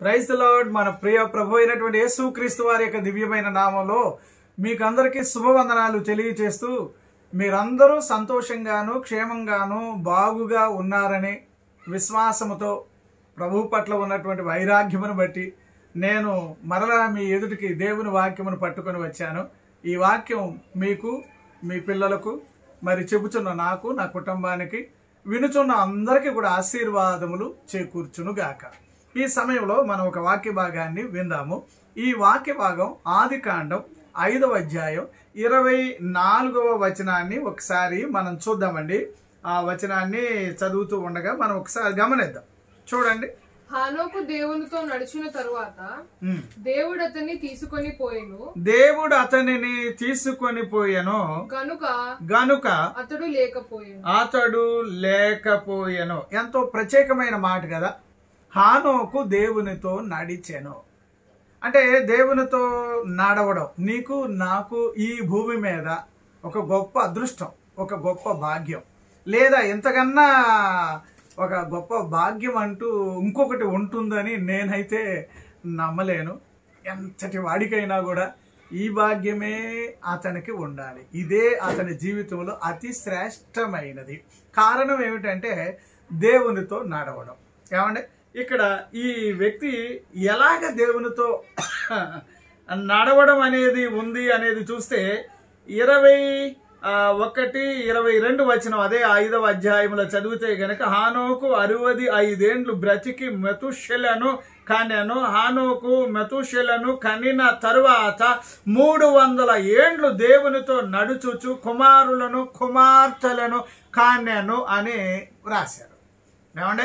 Praise lord మన ప్రియ ప్రభు అయినటువంటి యేసుక్రీస్తు వారి యొక్క దివ్యమైన నామంలో మీకు అందరికీ శుభవందనాలు తెలియచేస్తూ మీరందరూ సంతోషంగాను క్షేమంగాను బాగుగా ఉన్నారని విశ్వాసముతో ప్రభు పట్ల ఉన్నటువంటి వైరాగ్యమును బట్టి నేను మరలా మీ ఎదుటికి దేవుని వాక్యమును పట్టుకొని వచ్చాను ఈ వాక్యం మీకు మీ పిల్లలకు మరి చెబుతున్న నాకు నా కుటుంబానికి వినుచున్న అందరికీ కూడా ఆశీర్వాదములు చేకూర్చును గాక ఈ సమయంలో మనం ఒక వాక్య భాగాన్ని విందాము ఈ వాక్య భాగం ఆది కాండం ఐదవ అధ్యాయం ఇరవై నాలుగవ వచనాన్ని ఒకసారి మనం చూద్దామండి ఆ వచనాన్ని చదువుతూ ఉండగా మనం ఒకసారి గమనిద్దాం చూడండి హానోకు దేవునితో నడిచిన తరువాత ఉమ్. దేవుడు అతన్ని తీసుకొని పోయిను దేవుడు అతనిని తీసుకొని పోయెను గనుక గనుక అతడు లేకపోయాను అతడు లేకపోయెను ఎంతో ప్రత్యేకమైన మాట కదా హానోకు దేవునితో నడిచెను అంటే దేవునితో నడవడం నీకు నాకు ఈ భూమి మీద ఒక గొప్ప అదృష్టం ఒక గొప్ప భాగ్యం లేదా ఇంతకన్నా ఒక గొప్ప భాగ్యం అంటూ ఇంకొకటి ఉంటుందని నేనైతే నమ్మలేను ఎంతటి వాడికైనా కూడా ఈ భాగ్యమే అతనికి ఉండాలి ఇదే అతని జీవితంలో అతి శ్రేష్టమైనది కారణం ఏమిటంటే దేవునితో నడవడం ఏమంటే ఇక్కడ ఈ వ్యక్తి ఎలాగ దేవునితో నడవడం అనేది ఉంది అనేది చూస్తే ఇరవై ఆ, ఒకటి ఇరవై రెండు వచ్చిన అదే ఐదవ అధ్యాయంలో చదివితే గనక హానోకు అరవది ఐదేండ్లు బ్రతికి మెతుషెలను కనెను హానోకు మెతుషెలను కనిన తరువాత మూడు వందల ఏండ్లు దేవునితో నడుచుచు కుమారులను కుమార్తెలను కానెను అని రాశారు ఏమంటే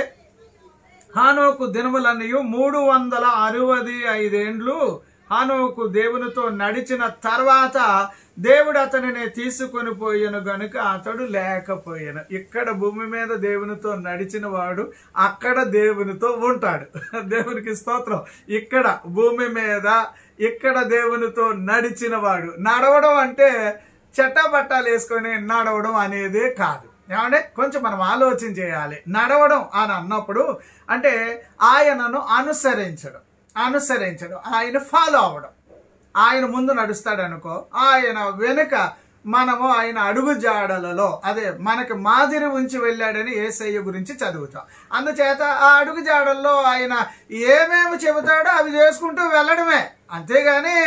హానోకు దినములన్నీ మూడు వందల అరవది ఐదేండ్లు హానోకు దేవునితో నడిచిన తర్వాత దేవుడు అతనిని తీసుకొని పోయాను గనుక అతడు లేకపోయాను ఇక్కడ భూమి మీద దేవునితో నడిచిన వాడు అక్కడ దేవునితో ఉంటాడు దేవునికి స్తోత్రం ఇక్కడ భూమి మీద ఇక్కడ దేవునితో నడిచిన వాడు నడవడం అంటే చట్టబట్టాలు వేసుకొని నడవడం అనేది కాదు ఏమంటే కొంచెం మనం ఆలోచన చేయాలి నడవడం అని అన్నప్పుడు అంటే ఆయనను అనుసరించడం అనుసరించడం ఆయన ఫాలో అవ్వడం ఆయన ముందు నడుస్తాడు అనుకో ఆయన వెనుక మనము ఆయన అడుగు జాడలలో అదే మనకు మాదిరి ఉంచి వెళ్ళాడని ఏసయ్య గురించి చదువుతాం అందుచేత ఆ అడుగు జాడల్లో ఆయన ఏమేమి చెబుతాడో అవి చేసుకుంటూ వెళ్ళడమే అంతేగాని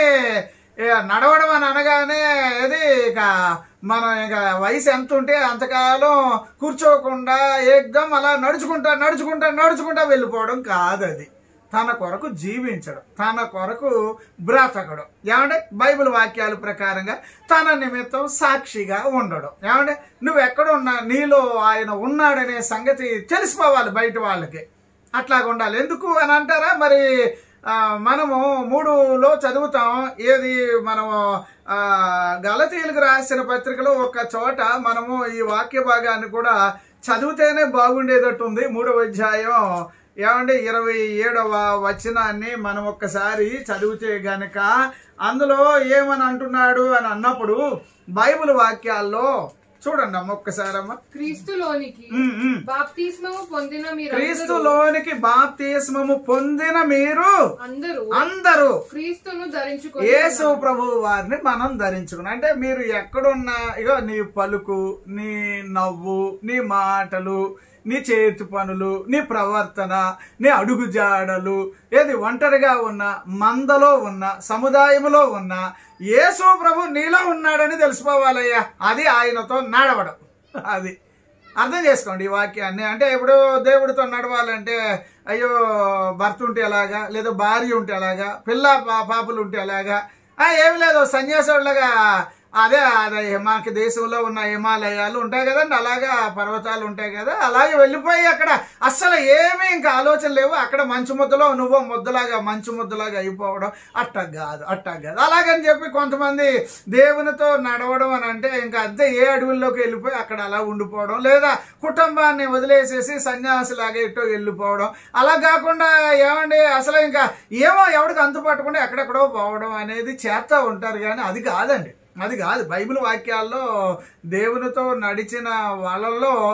ఇక నడవడం అని అనగానే అది ఇక మనం ఇక వయసు ఎంత ఉంటే అంతకాలం కూర్చోకుండా ఏకదం అలా నడుచుకుంటా నడుచుకుంటా నడుచుకుంటా వెళ్ళిపోవడం కాదు అది తన కొరకు జీవించడం తన కొరకు బ్రతకడం ఏమంటే బైబిల్ వాక్యాల ప్రకారంగా తన నిమిత్తం సాక్షిగా ఉండడం ఏమంటే నువ్వు ఎక్కడున్నా నీలో ఆయన ఉన్నాడనే సంగతి తెలిసిపోవాలి బయట వాళ్ళకి అట్లాగా ఉండాలి ఎందుకు అని అంటారా మరి ఆ, మనము మూడులో చదువుతాం ఏది మనము ఆ, గలతీయులకు రాసిన పత్రికలో ఒక చోట మనము ఈ వాక్య భాగాన్ని కూడా చదివితేనే బాగుండేటట్టు ఉంది మూడవ అధ్యాయం ఏమంటే ఇరవై ఏడవ వచనాన్ని మనం ఒక్కసారి చదివితే గనక అందులో ఏమని అంటున్నాడు అని అన్నప్పుడు బైబిల్ వాక్యాల్లో చూడండి అమ్మ ఒక్కసారమ్మ క్రీస్తులోనికి ఉమ్, ఉమ్. బాప్తిస్మము పొందిన మీరు క్రీస్తులోనికి బాప్తిస్మము పొందిన మీరు అందరూ అందరూ క్రీస్తును ధరించుకొని యేసు ప్రభు వారిని మనం ధరించుకున్నాం అంటే మీరు ఎక్కడున్నా ఇగో నీ పలుకు నీ నవ్వు నీ మాటలు నీ చేతి పనులు నీ ప్రవర్తన నీ అడుగు జాడలు ఏది ఒంటరిగా ఉన్న మందలో ఉన్న సముదాయములో ఉన్న యేసు ప్రభు నీలో ఉన్నాడని తెలిసిపోవాలయ్యా అది ఆయనతో నడవడం అది అర్థం చేసుకోండి ఈ వాక్యాన్ని అంటే ఇప్పుడు దేవుడితో నడవాలంటే అయ్యో భర్త ఉంటే ఎలాగా లేదా భార్య ఉంటే ఎలాగా పిల్ల పా- పాపలు ఉంటే ఎలాగా ఆ, ఏమి లేదు సన్యాసులాగా అదే అదే మనకి దేశంలో ఉన్న హిమాలయాలు ఉంటాయి కదండి అలాగా పర్వతాలు ఉంటాయి కదా అలాగే వెళ్ళిపోయి అక్కడ అస్సలు ఏమీ ఇంకా ఆలోచన లేవు అక్కడ మంచు ముద్దలో నువ్వు ముద్దలాగా మంచు ముద్దలాగా అయిపోవడం అట్ట కాదు అట్ట కాదు అలాగని చెప్పి కొంతమంది దేవునితో నడవడం అని అంటే ఇంకా అంతే ఏ అడవుల్లోకి వెళ్ళిపోయి అక్కడ అలా ఉండిపోవడం లేదా కుటుంబాన్ని వదిలేసేసి సన్యాసిలాగా ఇటో వెళ్ళిపోవడం అలా కాకుండా ఏమండి అసలు ఇంకా ఏమో ఎవరికి అంతు పట్టకుండా ఎక్కడెక్కడో పోవడం అనేది చేస్తా ఉంటారు కానీ అది కాదండి అది కాదు బైబిల్ వాక్యాల్లో దేవునితో నడిచిన వాళ్ళల్లో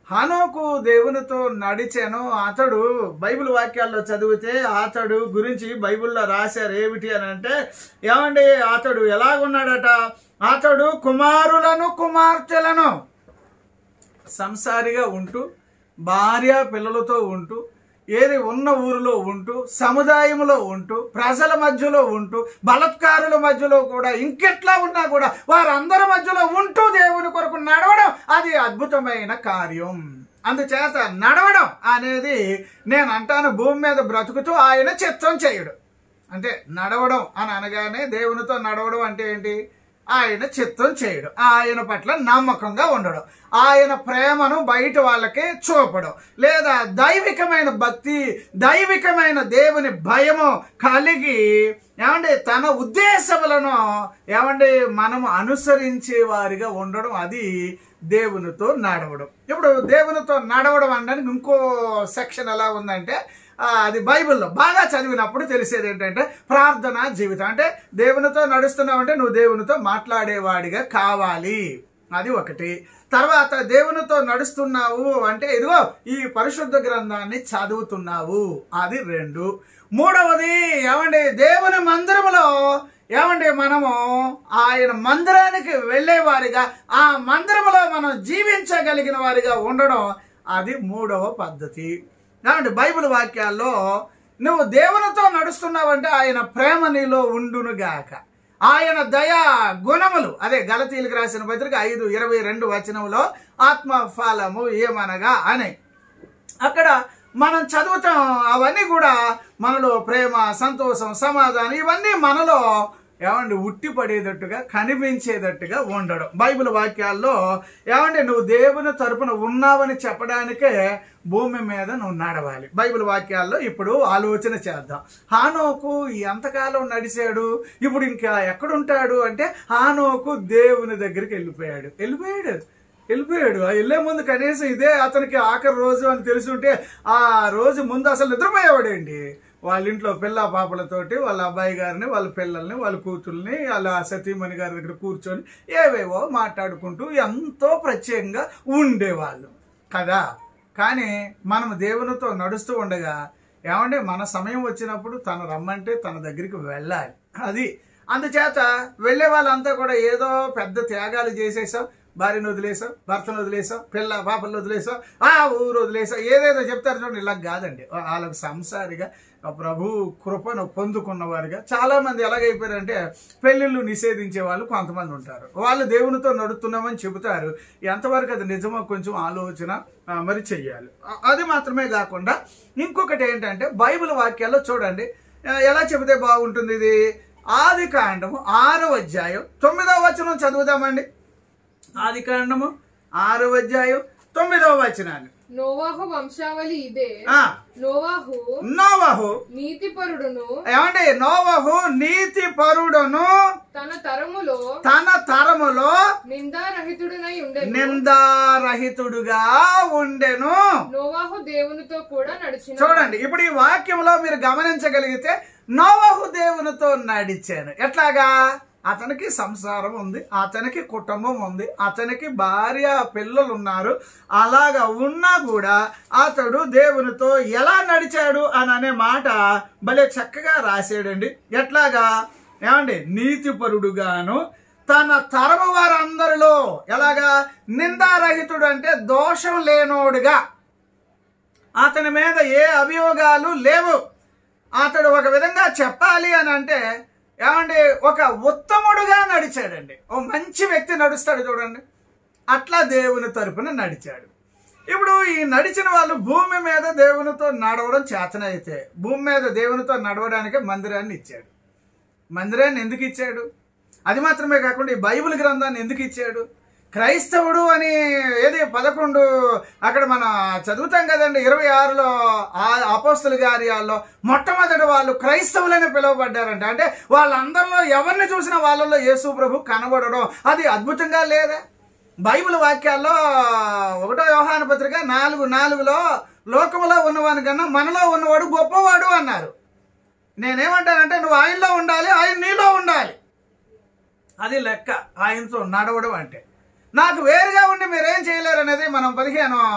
హనోకు దేవునితో నడిచాను అతడు బైబిల్ వాక్యాల్లో చదివితే అతడు గురించి బైబిల్లో రాశారు ఏమిటి అని అంటే ఏమండి అతడు ఎలాగున్నాడట అతడు కుమారులను కుమార్తెలను సంసారిగా ఉంటూ భార్య పిల్లలతో ఉంటూ ఏది ఉన్న ఊరిలో ఉంటూ సముదాయంలో ఉంటూ ప్రజల మధ్యలో ఉంటూ బలత్కారుల మధ్యలో కూడా ఇంకెట్లా ఉన్నా కూడా వారందరి మధ్యలో ఉంటూ దేవుని కొరకు నడవడం అది అద్భుతమైన కార్యం అందుచేత నడవడం అనేది నేను అంటాను భూమి మీద బ్రతుకుతూ ఆయన చిత్తం చేయడు అంటే నడవడం అని అనగానే దేవునితో నడవడం అంటే ఏంటి ఆయన చిత్తం చేయడం ఆయన పట్ల నమ్మకంగా ఉండడం ఆయన ప్రేమను బయట వాళ్ళకి చూపడం లేదా దైవికమైన భక్తి దైవికమైన దేవుని భయము కలిగి ఏమండి తన ఉద్దేశములను ఏమండి మనము అనుసరించే వారిగా ఉండడం అది దేవునితో నడవడం ఇప్పుడు దేవునితో నడవడం అనడానికి ఇంకో సెక్షన్ ఎలా ఉందంటే ఆ, అది బైబిల్లో బాగా చదివినప్పుడు తెలిసేది ఏంటంటే ప్రార్థన జీవితం అంటే దేవునితో నడుస్తున్నావంటే నువ్వు దేవునితో మాట్లాడేవాడిగా కావాలి అది ఒకటి తర్వాత దేవునితో నడుస్తున్నావు అంటే ఇదిగో ఈ పరిశుద్ధ గ్రంథాన్ని చదువుతున్నావు అది రెండు మూడవది ఏమండి దేవుని మందిరములో ఏమండి మనము ఆయన మందిరానికి వెళ్ళేవారిగా ఆ మందిరములో మనం జీవించగలిగిన వారిగా ఉండడం అది మూడవ పద్ధతి ఏమండి బైబిల్ వాక్యాల్లో నువ్వు దేవునితో నడుస్తున్నావంటే ఆయన ప్రేమ నీలో ఉండునుగాక ఆయన దయా గుణములు అదే గలతీలకు రాసిన పత్రిక ఐదు ఇరవై రెండు వచనంలో ఆత్మ ఫలము ఏమనగా అని అక్కడ మనం చదువుతాం అవన్నీ కూడా మనలో ప్రేమ సంతోషం సమాధానం ఇవన్నీ మనలో ఏమండి ఉట్టి పడేటట్టుగా కనిపించేటట్టుగా ఉండడం బైబిల్ వాక్యాల్లో ఏమండి నువ్వు దేవుని తరపున ఉన్నావని చెప్పడానికే భూమి మీద నువ్వు నడవాలి బైబిల్ వాక్యాల్లో ఇప్పుడు ఆలోచన చేద్దాం హానోకు ఎంతకాలం నడిచాడు ఇప్పుడు ఇంకా ఎక్కడుంటాడు అంటే హానోకు దేవుని దగ్గరికి వెళ్ళిపోయాడు వెళ్ళిపోయాడు వెళ్ళిపోయాడు ఆ వెళ్ళే ముందు కనీసం ఇదే అతనికి ఆఖరి రోజు అని తెలిసి ఉంటే ఆ రోజు ముందు అసలు నిద్రపోయేవాడండి వాళ్ళ ఇంట్లో పిల్ల పాపలతోటి వాళ్ళ అబ్బాయి గారిని వాళ్ళ పిల్లల్ని వాళ్ళ కూతుర్ని వాళ్ళ సతీమణి గారి దగ్గర కూర్చొని ఏవేవో మాట్లాడుకుంటూ ఎంతో ప్రత్యేకంగా ఉండేవాళ్ళు కదా కానీ మనం దేవునితో నడుస్తూ ఉండగా ఏమంటే మన సమయం వచ్చినప్పుడు తను రమ్మంటే తన దగ్గరికి వెళ్ళాలి అది అందుచేత వెళ్ళే వాళ్ళంతా కూడా ఏదో పెద్ద త్యాగాలు చేసేసాం భార్యను వదిలేసాం భర్తను వదిలేసాం పిల్ల పాపలను వదిలేసాం ఆ ఊరు వదిలేసాం ఏదేదో చెప్తారు చూడండి ఇలా కాదండి వాళ్ళకు సంసారిగా ఆ ప్రభు కృపను పొందుకున్న వారిగా చాలా మంది ఎలాగైపోయారంటే పెళ్ళిళ్ళు నిషేధించే వాళ్ళు కొంతమంది ఉంటారు వాళ్ళు దేవునితో నడుస్తున్నామని చెబుతారు ఎంతవరకు అది నిజమో కొంచెం ఆలోచన ఆ, మరి చెయ్యాలి ఆ- అది మాత్రమే కాకుండా ఇంకొకటి ఏంటంటే బైబిల్ వాక్యాల్లో చూడండి ఆ, ఎలా చెబితే బాగుంటుంది ఇది ఆది కాండము ఆరో అధ్యాయం తొమ్మిదవ వచనం చదువుదామండి ఆది కాండము ఆరో అధ్యాయం తొమ్మిదవ వచనాన్ని నోవాహు వంశావళి ఇదే ఆ, నోవాహు నోవహు నీతిపరుడును ఏమండి నోవహు నీతి పరుడును తన తరములో తన తరములో నిందారహితుడునై ఉండెను నిందారహితుడుగా ఉండెను నోవాహు దేవునితో కూడా నడిచిన చూడండి ఇప్పుడు ఈ వాక్యంలో మీరు గమనించగలిగితే నోవహు దేవునితో నడిచాను ఎట్లాగా అతనికి సంసారం ఉంది అతనికి కుటుంబం ఉంది అతనికి భార్య పిల్లలు ఉన్నారు అలాగా ఉన్నా కూడా అతడు దేవునితో ఎలా నడిచాడు అని అనే మాట భలే చక్కగా రాసాడండి ఎట్లాగా ఏమండి నీతిపరుడుగాను తన తరము వారందరిలో ఎలాగా నిందారహితుడు అంటే దోషం లేనోడుగా అతని మీద ఏ అభియోగాలు లేవు అతడు ఒక విధంగా చెప్పాలి అని అంటే ఏమండి ఒక ఉత్తముడుగా నడిచాడండి ఓ మంచి వ్యక్తి నడుస్తాడు చూడండి అట్లా దేవుని తరపున నడిచాడు ఇప్పుడు ఈ నడిచిన వాళ్ళు భూమి మీద దేవునితో నడవడం చేతనైతే భూమి మీద దేవునితో నడవడానికి మందిరాన్ని ఇచ్చాడు మందిరాన్ని ఎందుకు ఇచ్చాడు అది మాత్రమే కాకుండా ఈ బైబిల్ గ్రంథాన్ని ఎందుకు ఇచ్చాడు క్రైస్తవుడు అని ఏది పదకొండు అక్కడ మనం చదువుతాం కదండి ఇరవై ఆరులో ఆ అపోస్తుల కార్యాల్లో మొట్టమొదటి వాళ్ళు క్రైస్తవులని పిలువబడ్డారంట అంటే వాళ్ళందరిలో ఎవరిని చూసినా వాళ్ళలో యేసు ప్రభు కనబడడం అది అద్భుతంగా లేదా బైబిల్ వాక్యాల్లో ఒకటో వ్యవహార పత్రిక నాలుగు నాలుగులో లోకములో ఉన్నవాని కన్నా మనలో ఉన్నవాడు గొప్పవాడు అన్నారు నేనేమంటానంటే నువ్వు ఆయనలో ఉండాలి ఆయన నీలో ఉండాలి అది లెక్క ఆయనతో నడవడం అంటే నాకు వేరుగా ఉండి మీరేం చేయలేరు అనేది మనం పదిహేను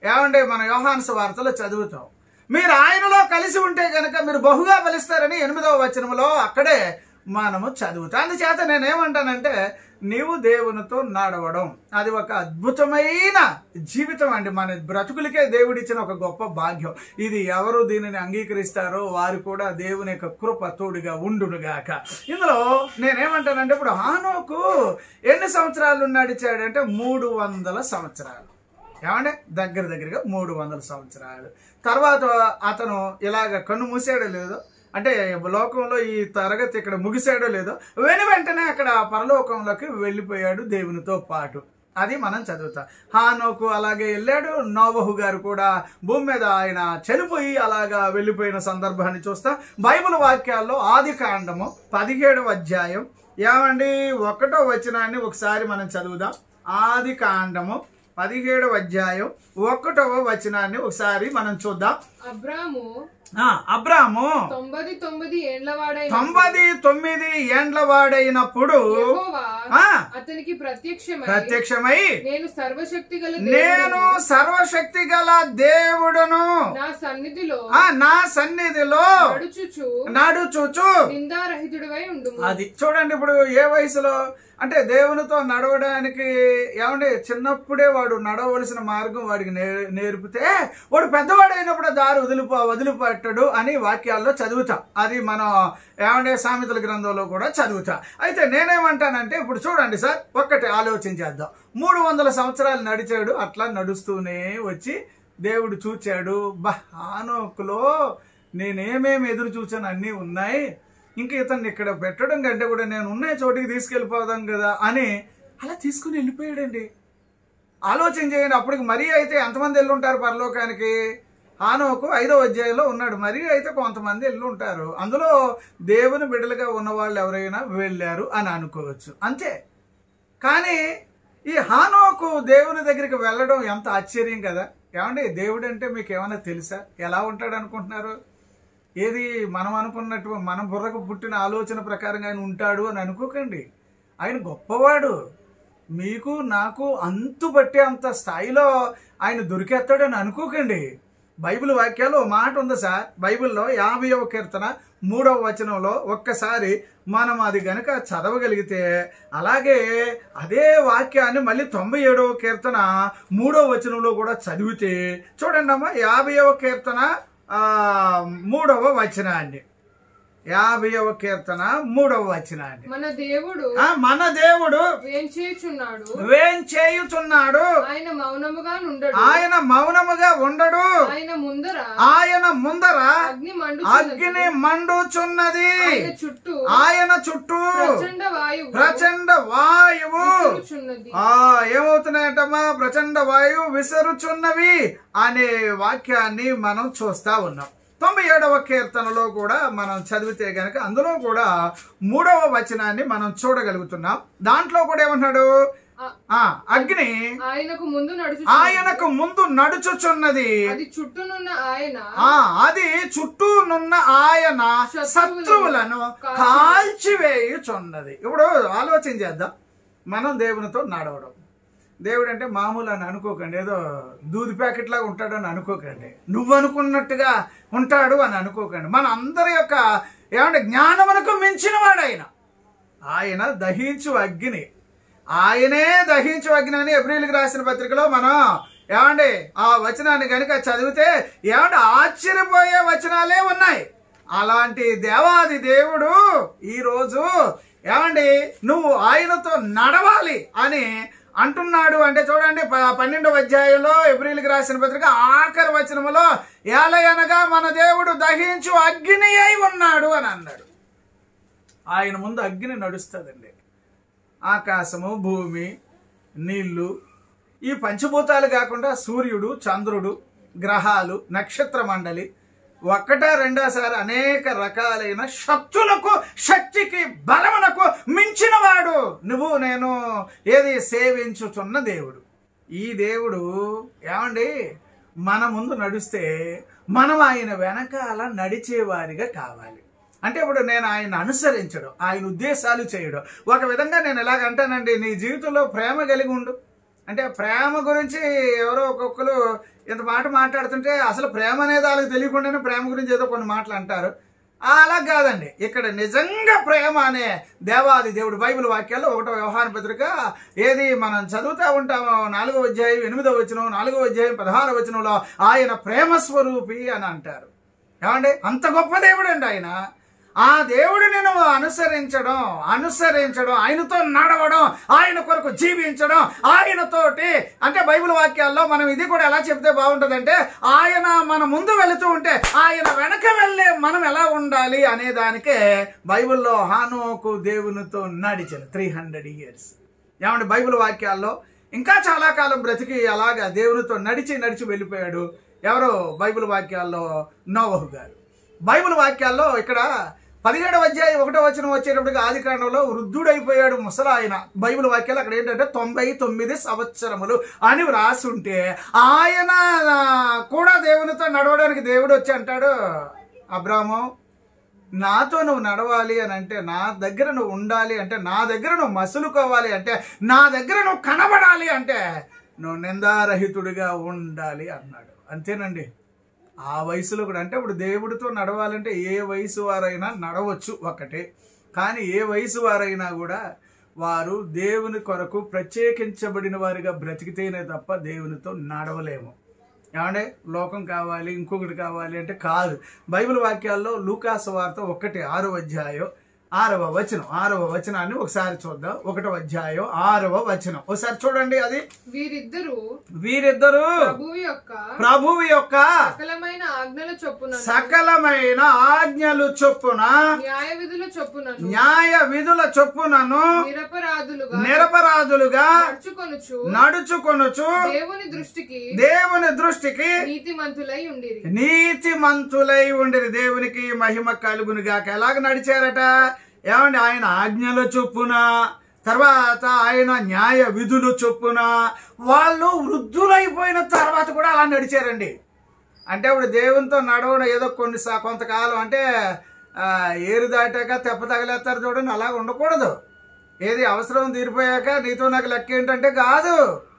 ఏమంటే మన యోహాన్స్ వార్తలో చదువుతాం మీరు ఆయనలో కలిసి ఉంటే కనుక మీరు బహుగా ఫలిస్తారని ఎనిమిదవ వచనంలో అక్కడే మనము చదువుతాం అందుచేత నేనేమంటానంటే నీవు దేవునితో నడవడం అది ఒక అద్భుతమైన జీవితం అండి మన బ్రతుకులకే దేవుడిచ్చిన ఒక గొప్ప భాగ్యం ఇది ఎవరు దీనిని అంగీకరిస్తారో వారు కూడా దేవుని యొక్క కృప తోడుగా ఉండునుగాక ఇందులో నేనేమంటానంటే ఇప్పుడు హానోకు ఎన్ని సంవత్సరాలు నడిచాడంటే మూడు వందల సంవత్సరాలు ఏమంటే దగ్గర దగ్గరగా మూడు వందల సంవత్సరాలు తర్వాత అతను ఇలాగ కన్ను మూసాడో లేదో అంటే లోకంలో ఈ తరగతి ఇక్కడ ముగిసాడో లేదో వెను వెంటనే అక్కడ పరలోకంలోకి వెళ్ళిపోయాడు దేవునితో పాటు అది మనం చదువుతాం హానోకు అలాగే వెళ్ళాడు నోవహు గారు కూడా భూమి మీద ఆయన చనిపోయి అలాగా వెళ్ళిపోయిన సందర్భాన్ని చూస్తాం బైబిల్ వాక్యాల్లో ఆది కాండము పదిహేడవ అధ్యాయం ఏమండి ఒకటో వచనాన్ని ఒకసారి మనం చదువుదాం ఆది కాండము పదిహేడవ అధ్యాయం ఒకటవ వచనాన్ని ఒకసారి మనం చూద్దాం అబ్రాము ఆ, అబ్రాము తొంభై తొమ్మిది ఏండ్ల వాడైన తొంభై తొమ్మిది ఏండ్ల వాడైనప్పుడు యెహోవా ఆ, అతనికి ప్రత్యక్షమై ప్రత్యక్షమై నేను సర్వశక్తి గల నేను సర్వశక్తి గల దేవుడును నా సన్నిధిలో ఆ నా సన్నిధిలో నడుచుచు నడుచుచు నిందారహితుడివై ఉండుము అది చూడండి ఇప్పుడు ఏ వయసులో అంటే దేవునితో నడవడానికి ఏమండి చిన్నప్పుడే వాడు నడవలసిన మార్గం వాడికి నే- నేర్పితే వాడు పెద్దవాడు అయినప్పుడు ఆ దారి వదిలిపో వదిలిపెట్టడు అని వాక్యాల్లో చదువుతాం అది మనం ఏమంటే సామెతల గ్రంథంలో కూడా చదువుతా అయితే నేనేమంటానంటే ఇప్పుడు చూడండి సార్ ఒక్కటి ఆలోచన చేద్దాం మూడు వందల సంవత్సరాలు నడిచాడు అట్లా నడుస్తూనే వచ్చి దేవుడు చూచాడు బా ఆనోకులో నేనేమేమి ఎదురు చూచాను అన్నీ ఉన్నాయి ఇంక ఇతన్ని ఇక్కడ పెట్టడం కంటే కూడా నేను ఉన్న చోటికి తీసుకెళ్ళిపోదాం కదా అని అలా తీసుకుని వెళ్ళిపోయాడండి ఆలోచన చేయండి అప్పటికి మరీ అయితే ఎంతమంది వెళ్ళి ఉంటారు పరలోకానికి హానోకు ఐదో అధ్యాయంలో ఉన్నాడు మరీ అయితే కొంతమంది వెళ్ళి ఉంటారు అందులో దేవుని బిడ్డలుగా ఉన్న వాళ్ళు ఎవరైనా వెళ్ళారు అని అనుకోవచ్చు అంతే కానీ ఈ హానోకు దేవుని దగ్గరికి వెళ్ళడం ఎంత ఆశ్చర్యం కదా ఏమండి దేవుడు అంటే మీకు ఏమైనా తెలుసా ఎలా ఉంటాడు అనుకుంటున్నారు ఏది మనం అనుకున్నట్టు మన బుర్రకు పుట్టిన ఆలోచన ప్రకారంగా ఆయన ఉంటాడు అని అనుకోకండి ఆయన గొప్పవాడు మీకు నాకు అంతు పట్టే అంత స్థాయిలో ఆయన దొరికేస్తాడని అనుకోకండి బైబిల్ వాక్యాలు ఓ మాట ఉంది సార్ బైబిల్లో యాభైవ కీర్తన మూడవ వచనంలో ఒక్కసారి మనం అది గనక చదవగలిగితే అలాగే అదే వాక్యాన్ని మళ్ళీ తొంభై ఏడవ కీర్తన మూడవ వచనంలో కూడా చదివితే చూడండి అమ్మా యాభైవ కీర్తన ఆ, మూడవ వచనాన్ని యాభైవ కీర్తన మూడవ వచనాన్ని మన దేవుడు ఆ, మన దేవుడు ఏం చేయుచున్నాడు వేం చేయుచున్నాడు ఆయన మౌనముగా నుండడు ఆయన మౌనముగా ఉండడు ఆయన ముందర ఆయన ముందర అగ్ని మండు అగ్ని మండుచున్నది ఆయన చుట్టూ ఆయన చుట్టూ ప్రచండ వాయువు ప్రచండ వాయువు విసురుచున్నది. ఆ ఏమవుతున్నాయటమ్మా ప్రచండ వాయువు విసరుచున్నవి అనే వాక్యాన్ని మనం చూస్తా ఉన్నాం తొంభై ఏడవ కీర్తనలో కూడా మనం చదివితే గనక అందులో కూడా మూడవ వచనాన్ని మనం చూడగలుగుతున్నాం దాంట్లో కూడా ఏమన్నాడు ఆ- ఆ అగ్ని ఆయనకు ముందు నడుచు ఆయనకు ముందు నడుచుచున్నది అది చుట్టూనున్న ఆయన ఆ అది చుట్టూనున్న ఆయన శత్రువులను కాల్చివేయుచున్నది ఇప్పుడు ఆలోచన చేద్దాం మనం దేవునితో నడవడం దేవుడు అంటే మామూలు అని అనుకోకండి ఏదో దూది ప్యాకెట్ లాగా ఉంటాడని అనుకోకండి నువ్వు అనుకున్నట్టుగా ఉంటాడు అని అనుకోకండి మన అందరి యొక్క ఏమంటే జ్ఞానమునకు మించిన వాడు ఆయన ఆయన దహించు అగ్ని ఆయనే దహించు అగ్ని అని ఎబ్రిల్కి రాసిన పత్రికలో మనం ఏమండి ఆ వచనాన్ని కనుక చదివితే ఏమంటే ఆశ్చర్యపోయే వచనాలే ఉన్నాయి అలాంటి దేవాది దేవుడు ఈరోజు ఏమండి నువ్వు ఆయనతో నడవాలి అని అంటున్నాడు అంటే చూడండి ప- పన్నెండవ అధ్యాయంలో ఎబ్రిల్కి రాసిన పత్రిక ఆఖరి వచనములో ఏలయనగా మన దేవుడు దహించు అగ్ని అయి ఉన్నాడు అని అన్నాడు ఆయన ముందు అగ్ని నడుస్తుందండి ఆకాశము భూమి నీళ్లు ఈ పంచభూతాలు కాకుండా సూర్యుడు చంద్రుడు గ్రహాలు నక్షత్ర మండలి ఒక్కటా రెండోసారి అనేక రకాలైన శక్తులకు శక్తికి బలమునకు మించినవాడు నువ్వు నేను ఏది సేవించుచున్న దేవుడు ఈ దేవుడు ఏమండి మన ముందు నడుస్తే మనం ఆయన వెనకాల నడిచేవారిగా కావాలి అంటే ఇప్పుడు నేను ఆయన అనుసరించడం ఆయన ఉద్దేశాలు చేయడం ఒక విధంగా నేను ఎలాగంటానండి నీ జీవితంలో ప్రేమ కలిగి ఉండు అంటే ప్రేమ గురించి ఎవరో ఒక్కొక్కరు ఇంత మాట మాట్లాడుతుంటే అసలు ప్రేమ అనేది వాళ్ళకి తెలియకుండానే ప్రేమ గురించి ఏదో కొన్ని మాటలు అంటారు అలా కాదండి ఇక్కడ నిజంగా ప్రేమ అనే దేవాది దేవుడు బైబిల్ వాక్యాల్లో ఒకటో వ్యవహార పత్రిక ఏది మనం చదువుతా ఉంటామో నాలుగో అధ్యాయం ఎనిమిదో వచనం నాలుగో అధ్యాయం పదహారో వచనంలో ఆయన ప్రేమ స్వరూపి అని అంటారు ఏమండి అంత గొప్ప దేవుడు అండి ఆయన ఆ దేవుడిని నువ్వు అనుసరించడం అనుసరించడం ఆయనతో నడవడం ఆయన కొరకు జీవించడం ఆయనతోటి అంటే బైబిల్ వాక్యాల్లో మనం ఇది కూడా ఎలా చెప్తే బాగుంటుందంటే ఆయన మన ముందు వెళుతూ ఉంటే ఆయన వెనక వెళ్ళే మనం ఎలా ఉండాలి అనే దానికే బైబిల్లో హానోకు దేవునితో నడిచాను త్రీ హండ్రెడ్ ఇయర్స్ ఏమంటే బైబిల్ వాక్యాల్లో ఇంకా చాలా కాలం బ్రతికి అలాగా దేవునితో నడిచి నడిచి వెళ్ళిపోయాడు ఎవరో బైబిల్ వాక్యాల్లో నోవహు గారు బైబిల్ వాక్యాల్లో ఇక్కడ పదిహేడవ అధ్యాయం ఒకటో వచనం వచ్చేటప్పటికి ఆది కాండంలో వృద్ధుడైపోయాడు ముసలాయన బైబిల్ వాక్యాలు అక్కడ ఏంటంటే తొంభై తొమ్మిది సంవత్సరములు అని వ్రాసి ఉంటే ఆయన ఆ, కూడా దేవునితో నడవడానికి దేవుడు వచ్చి అంటాడు అబ్రాము నాతో నువ్వు నడవాలి అని అంటే నా దగ్గర నువ్వు ఉండాలి అంటే నా దగ్గర నువ్వు మసులుకోవాలి అంటే నా దగ్గర నువ్వు కనబడాలి అంటే నువ్వు నిందారహితుడిగా ఉండాలి అన్నాడు అంతేనండి ఆ వయసులో కూడా అంటే ఇప్పుడు దేవుడితో నడవాలంటే ఏ వయసు వారైనా నడవచ్చు ఒకటే కానీ ఏ వయసు వారైనా కూడా వారు దేవుని కొరకు ప్రత్యేకించబడిన వారిగా బ్రతికితేనే తప్ప దేవునితో నడవలేము ఏమంటే లోకం కావాలి ఇంకొకటి కావాలి అంటే కాదు బైబిల్ వాక్యాల్లో లూకాసు వార్త ఒకటి ఆరో అధ్యాయం ఆరవ వచనం ఆరవ వచనాన్ని ఒకసారి చూద్దాం ఒకటో అధ్యాయం ఆరవ వచనం ఒకసారి చూడండి అది వీరిద్దరూ వీరిద్దరూ ప్రభువు యొక్క ప్రభువు యొక్క సకలమైన ఆజ్ఞల చొప్పున సకలమైన ఆజ్ఞలు చొప్పున న్యాయ విధుల చొప్పునను న్యాయ విధుల చొప్పునను నిరపరాధులుగా నిరపరాధులుగా నడుచుకొనుచు నడుచుకొనుచు దేవుని దృష్టికి దేవుని దృష్టికి నీతిమంతులై ఉండిరి నీతిమంతులై ఉండిరి దేవునికి మహిమ కలుగును గాక ఎలాగ నడిచారట ఏమండి ఆయన ఆజ్ఞల చొప్పున తర్వాత ఆయన న్యాయ విధులు చొప్పున వాళ్ళు వృద్ధులైపోయిన తర్వాత కూడా అలా నడిచారండి అంటే ఇప్పుడు దేవునితో నడవడం ఏదో కొన్ని సా- కొంతకాలం అంటే ఆ, ఏరు దాటాక తెప్ప తగలేస్తారు చూడండి అలా ఉండకూడదు ఏది అవసరం తీరిపోయాక నీతో నాకు లెక్క ఏంటంటే కాదు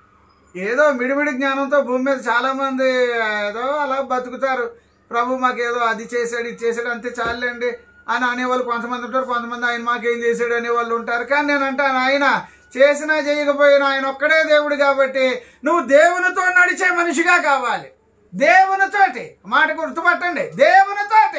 ఏదో మిడిమిడి జ్ఞానంతో భూమి మీద చాలా మంది ఏదో అలా బతుకుతారు ప్రభు మాకు ఏదో అది చేశాడు ఇది చేశాడు అంతే చాలండి అని అనేవాళ్ళు కొంతమంది ఉంటారు కొంతమంది ఆయన మాకేం చేశాడు అనేవాళ్ళు ఉంటారు కానీ నేను అంటాను ఆయన చేసినా చేయకపోయినా ఆయన ఒక్కడే దేవుడు కాబట్టి నువ్వు దేవునితో నడిచే మనిషిగా కావాలి దేవునితోటి మాట గుర్తుపట్టండి దేవునితోటి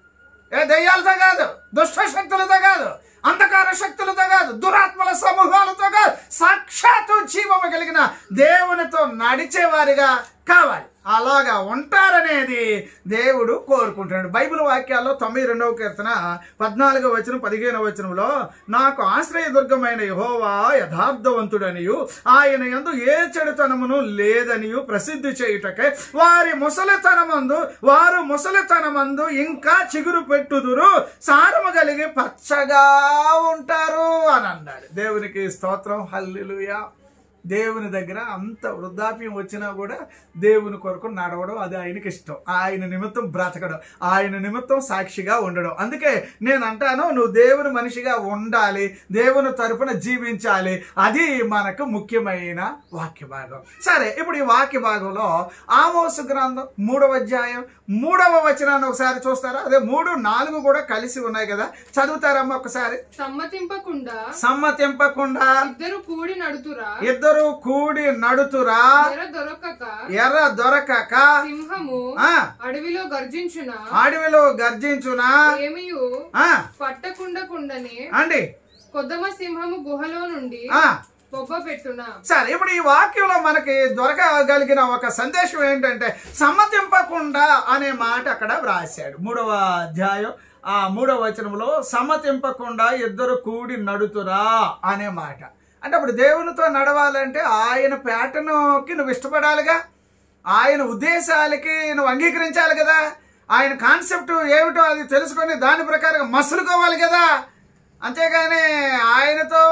ఏ దెయ్యాలతో కాదు దుష్ట శక్తులతో కాదు అంధకార శక్తులతో కాదు దురాత్మల సమూహాలతో కాదు సాక్షాత్తు జీవము కలిగిన దేవునితో నడిచేవారిగా కావాలి అలాగా ఉంటారనేది దేవుడు కోరుకుంటున్నాడు బైబిల్ వాక్యాల్లో తొంభై రెండవ కీర్తన పద్నాలుగో వచనం పదిహేనవ వచనంలో నాకు ఆశ్రయదుర్గమైన యహోవా యథార్థవంతుడనియు ఆయన యందు ఏ చెడుతనమును లేదనియు ప్రసిద్ధి చేయుటకై వారి ముసలితనమందు వారు ముసలితనమందు ఇంకా చిగురు పెట్టుదురు సారము కలిగి పచ్చగా ఉంటారు అని అన్నాడు దేవునికి స్తోత్రం హల్లెలూయా దేవుని దగ్గర అంత వృద్ధాప్యం వచ్చినా కూడా దేవుని కొరకు నడవడం అది ఆయనకి ఇష్టం ఆయన నిమిత్తం బ్రతకడం ఆయన నిమిత్తం సాక్షిగా ఉండడం అందుకే నేను అంటాను నువ్వు దేవుని మనిషిగా ఉండాలి దేవుని తరపున జీవించాలి అది మనకు ముఖ్యమైన వాక్య భాగం సరే ఇప్పుడు ఈ వాక్య భాగంలో ఆమోసు గ్రంథం మూడవ అధ్యాయం మూడవ వచనాన్ని ఒకసారి చూస్తారా అదే మూడు నాలుగు కూడా కలిసి ఉన్నాయి కదా చదువుతారమ్మా ఒకసారి సమ్మతింపకుండా సమ్మతింపకుండా ఇద్దరు కూడి నడుతురా ఇద్దరు కూడి నడుతురా ఎర దొరకక ఎర్ర దొరకక సింహము ఆ అడవిలో గర్జించున అడవిలో గర్జించునా ఏమియు ఆ పట్టకుండకుండనే అండి కొద్దమ సింహము గుహలో నుండి ఆ బొబ్బ పెట్టున సరే ఇప్పుడు ఈ వాక్యంలో మనకి దొరకగలిగిన ఒక సందేశం ఏంటంటే సమ్మతింపకుండా అనే మాట అక్కడ వ్రాశాడు మూడవ అధ్యాయం ఆ మూడవ వచనంలో సమ్మతింపకుండా ఇద్దరు కూడి నడుతురా అనే మాట అంటే అప్పుడు దేవునితో నడవాలంటే ఆయన ప్యాటర్న్కి నువ్వు ఇష్టపడాలిగా ఆయన ఉద్దేశాలకి నువ్వు అంగీకరించాలి కదా ఆయన కాన్సెప్ట్ ఏమిటో అది తెలుసుకొని దాని ప్రకారం మసులుకోవాలి కదా అంతేగాని ఆయనతో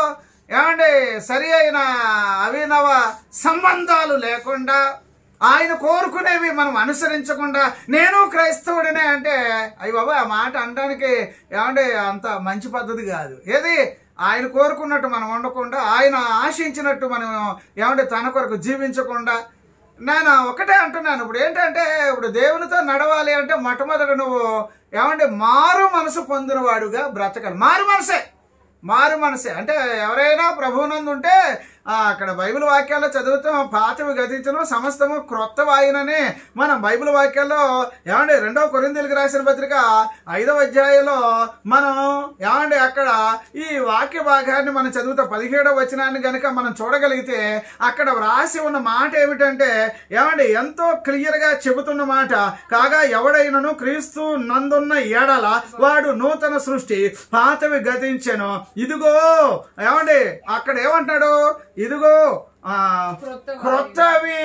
ఏమండి సరి అయిన అభినవ సంబంధాలు లేకుండా ఆయన కోరుకునేవి మనం అనుసరించకుండా నేను క్రైస్తవుడినే అంటే అయ్యి బాబా ఆ మాట అనడానికి ఏమండి అంత మంచి పద్ధతి కాదు ఏది ఆయన కోరుకున్నట్టు మనం ఉండకుండా ఆయన ఆశించినట్టు మనం ఏమంటే తన కొరకు జీవించకుండా నేను ఒకటే అంటున్నాను ఇప్పుడు ఏంటంటే ఇప్పుడు దేవునితో నడవాలి అంటే మొట్టమొదట నువ్వు ఏమంటే మారు మనసు పొందినవాడుగా బ్రతకాలి మారు మనసే మారు మనసే అంటే ఎవరైనా ప్రభువునందు ఉంటే ఆ, అక్కడ బైబిల్ వాక్యాల్లో చదువుతాం పాతవి గతించను సమస్తము క్రొత్త వాయినని మనం బైబిల్ వాక్యాల్లో ఏమండి రెండవ కొరిందీలకు రాసిన పత్రిక ఐదవ అధ్యాయంలో మనం ఏమండి అక్కడ ఈ వాక్య భాగాన్ని మనం చదువుతాం పదిహేడవ వచనాన్ని గనుక మనం చూడగలిగితే అక్కడ వ్రాసి ఉన్న మాట ఏమిటంటే ఏమండి ఎంతో క్లియర్ గా చెబుతున్న మాట కాగా ఎవడైనను క్రీస్తు నందున్న ఎడల వాడు నూతన సృష్టి పాతవి గతించెను ఇదిగో ఏమండి అక్కడ ఏమంటాడు ఇదిగో ఆ క్రొత్త క్రొత్తవి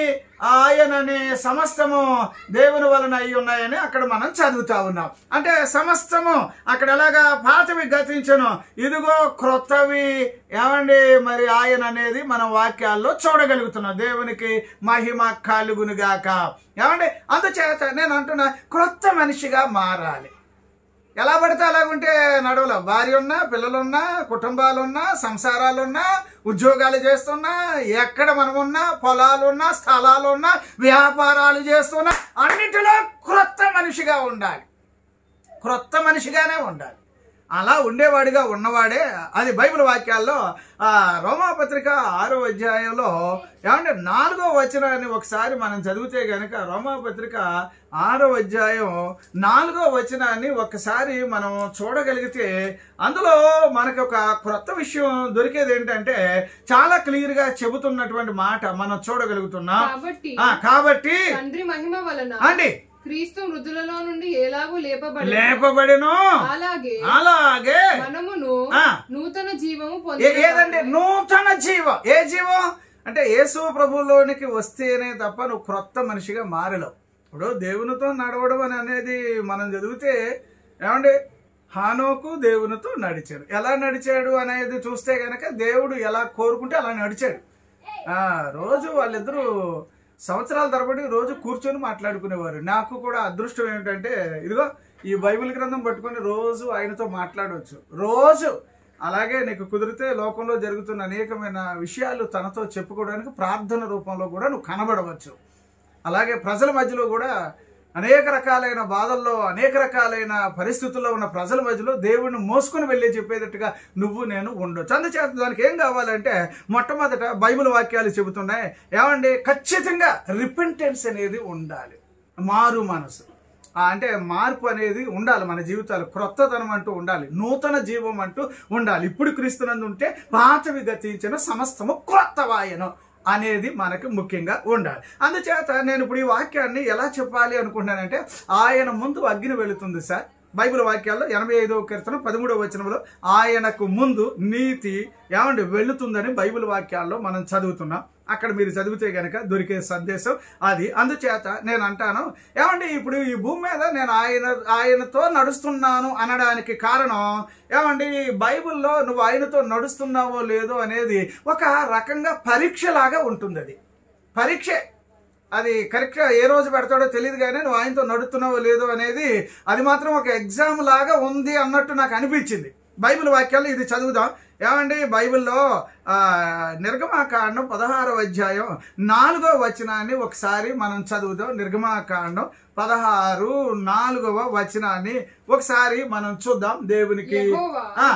ఆయనని సమస్తము దేవుని వలన అయి ఉన్నాయని అక్కడ మనం చదువుతా ఉన్నాం అంటే సమస్తము అక్కడ ఎలాగా పాతవి గతించను ఇదిగో క్రొత్తవి ఏమండి మరి ఆయన అనేది మన వాక్యాల్లో చూడగలుగుతున్నాం దేవునికి మహిమ కలుగునుగాక ఏమండి అందుచేత నేను అంటున్నా క్రొత్త మనిషిగా మారాలి ఎలా పడితే అలాగుంటే నడవలో భార్య ఉన్నా పిల్లలున్నా కుటుంబాలున్నా సంసారాలున్నా ఉద్యోగాలు చేస్తున్నా ఎక్కడ మనం ఉన్నా పొలాలున్నా స్థలాలున్నా వ్యాపారాలు చేస్తున్నా అన్నిటిలో క్రొత్త మనిషిగా ఉండాలి క్రొత్త మనిషిగానే ఉండాలి అలా ఉండేవాడిగా ఉన్నవాడే అది బైబిల్ వాక్యాల్లో ఆ రోమాపత్రిక ఆరో అధ్యాయంలో ఏమంటే నాలుగో వచనాన్ని ఒకసారి మనం చదివితే గనక రోమాపత్రిక ఆరో అధ్యాయం నాలుగో వచనాన్ని ఒకసారి మనం చూడగలిగితే అందులో మనకు ఒక క్రొత్త విషయం దొరికేది ఏంటంటే చాలా క్లియర్ గా చెబుతున్నటువంటి మాట మనం చూడగలుగుతున్నాం కాబట్టి ఆ కాబట్టి తండ్రి మహిమ వలన అండి క్రీస్తు మృదులలో నుండి ఎలాగూ లేపబడి లేపబడిను అలాగే అలాగే మనమును ఆ. నూతన జీవము ఏ- పొంది ఏదండి నూతన జీవం ఏ జీవం అంటే యేసు ప్రభువులోనికి వస్తేనే తప్ప నువ్వు క్రొత్త మనిషిగా మారలేవు ఇప్పుడు దేవునితో నడవడం అని అనేది మనం చదివితే ఏమండి హానోకు దేవునితో నడిచాడు ఎలా నడిచాడు అనేది చూస్తే గనక దేవుడు ఎలా కోరుకుంటే అలా నడిచాడు ఆ రోజు వాళ్ళిద్దరూ సంవత్సరాల తరబడి రోజు కూర్చొని మాట్లాడుకునేవారు నాకు కూడా అదృష్టం ఏమిటంటే ఇదిగో ఈ బైబిల్ గ్రంథం పట్టుకొని రోజు ఆయనతో మాట్లాడవచ్చు రోజు అలాగే నీకు కుదిరితే లోకంలో జరుగుతున్న అనేకమైన విషయాలు తనతో చెప్పుకోవడానికి ప్రార్థన రూపంలో కూడా నువ్వు కనబడవచ్చు అలాగే ప్రజల మధ్యలో కూడా అనేక రకాలైన బాధల్లో అనేక రకాలైన పరిస్థితుల్లో ఉన్న ప్రజల మధ్యలో దేవుడిని మోసుకొని వెళ్ళి చెప్పేటట్టుగా నువ్వు నేను ఉండొచ్చు అందుచేత దానికి ఏం కావాలంటే మొట్టమొదట బైబిల్ వాక్యాలు చెబుతున్నాయి ఏమండి ఖచ్చితంగా రిపెంటెన్స్ అనేది ఉండాలి మారు మనసు ఆ, అంటే మార్పు అనేది ఉండాలి మన జీవితాలు క్రొత్తతనం అంటూ ఉండాలి నూతన జీవం అంటూ ఉండాలి ఇప్పుడు క్రీస్తునందు ఉంటే పాతవి గతించిన సమస్తము క్రొత్త వాయనం అనేది మనకు ముఖ్యంగా ఉండాలి అందుచేత నేను ఇప్పుడు ఈ వాక్యాన్ని ఎలా చెప్పాలి అనుకుంటున్నానంటే ఆయన ముందు అగ్ని వెళుతుంది సార్ బైబిల్ వాక్యాల్లో ఎనభై ఐదవ కీర్తన పదమూడవ వచనంలో ఆయనకు ముందు నీతి ఏమండి వెళుతుందని బైబిల్ వాక్యాల్లో మనం చదువుతున్నాం అక్కడ మీరు చదివితే గనక దొరికే సందేశం అది అందుచేత నేను అంటాను ఏమండి ఇప్పుడు ఈ భూమి మీద నేను ఆయన ఆయనతో నడుస్తున్నాను అనడానికి కారణం ఏమండి బైబిల్లో నువ్వు ఆయనతో నడుస్తున్నావో లేదో అనేది ఒక రకంగా పరీక్షలాగా ఉంటుంది అది పరీక్షే అది కరెక్ట్గా ఏ రోజు పెడతాడో తెలియదు కానీ నువ్వు ఆయనతో నడుస్తున్నావో లేదో అనేది అది మాత్రం ఒక ఎగ్జామ్ లాగా ఉంది అన్నట్టు నాకు అనిపించింది బైబిల్ వాక్యాలు ఇది చదువుదాం ఏమండి బైబిల్లో ఆ, నిర్గమాకాండం పదహారవ అధ్యాయం నాలుగో వచనాన్ని ఒకసారి మనం చదువుదాం నిర్గమాకాండం పదహారు నాలుగవ వచనాన్ని ఒకసారి మనం చూద్దాం దేవునికి యెహోవా ఆ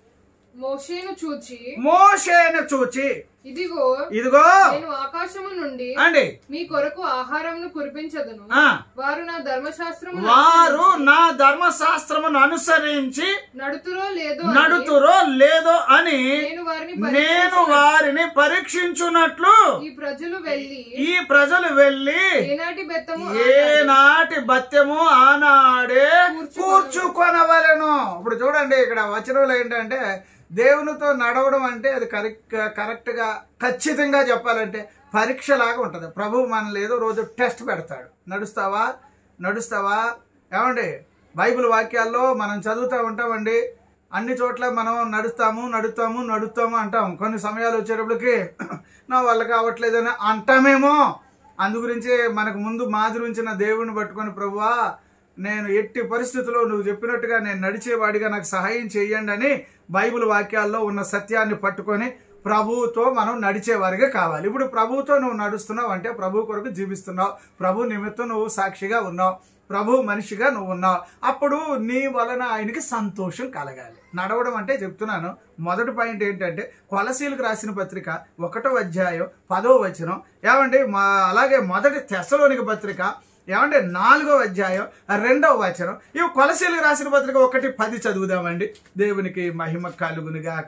మోషేను చూచి మోషేను చూచి ఇదిగో ఇదిగో నేను ఆకాశము నుండి అండి మీ కొరకు ఆహారంను కురిపించదును ఆ వారు నా ధర్మశాస్త్రము వారు నా ధర్మశాస్త్రమును అనుసరించి నడుతురో లేదో అని నడుతురో లేదో అని నేను వారిని నేను వారిని పరీక్షించున్నట్లు ఈ ప్రజలు వెళ్ళి ఈ ప్రజలు వెళ్ళి ఏనాటి బెత్తము ఏనాటి బత్యము ఆనాడే కూర్చుకొనవలెను ఇప్పుడు చూడండి ఇక్కడ వచనంలో ఏంటంటే దేవునితో నడవడం అంటే అది కరెక్ట్ కరెక్ట్ గా ఖచ్చితంగా చెప్పాలంటే పరీక్షలాగా ఉంటుంది ప్రభువు మనల్ని ఏదో రోజు టెస్ట్ పెడతాడు నడుస్తావా నడుస్తావా ఏమండి బైబిల్ వాక్యాల్లో మనం చదువుతూ ఉంటామండి అన్ని చోట్ల మనం నడుస్తాము నడుస్తాము నడుస్తాము అంటాం కొన్ని సమయాలు వచ్చేటప్పటికి నా వల్ల కావట్లేదని అంటామేమో అందు గురించి మనకు ముందు మాదిరి ఉంచిన దేవుడిని పట్టుకొని ప్రభువా నేను ఎట్టి పరిస్థితుల్లో నువ్వు చెప్పినట్టుగా నేను నడిచేవాడిగా నాకు సహాయం చేయండి అని బైబిల్ వాక్యాల్లో ఉన్న సత్యాన్ని పట్టుకొని ప్రభువుతో మనం నడిచేవారిగా కావాలి ఇప్పుడు ప్రభువుతో నువ్వు నడుస్తున్నావు అంటే ప్రభు కొరకు జీవిస్తున్నావు ప్రభు నిమిత్తం నువ్వు సాక్షిగా ఉన్నావు ప్రభు మనిషిగా నువ్వు ఉన్నావు అప్పుడు నీ వలన ఆయనకి సంతోషం కలగాలి నడవడం అంటే చెప్తున్నాను మొదటి పాయింట్ ఏంటంటే కొలసీలకు రాసిన పత్రిక ఒకటో అధ్యాయం పదో వచనం ఏమండి మా అలాగే మొదటి తెసలోనిక పత్రిక ఏమంటే నాలుగో అధ్యాయం రెండవ వచనం ఇవి కొలసీలకు రాసిన పత్రిక ఒకటి పది చదువుదామండి దేవునికి మహిమ కలుగునుగాక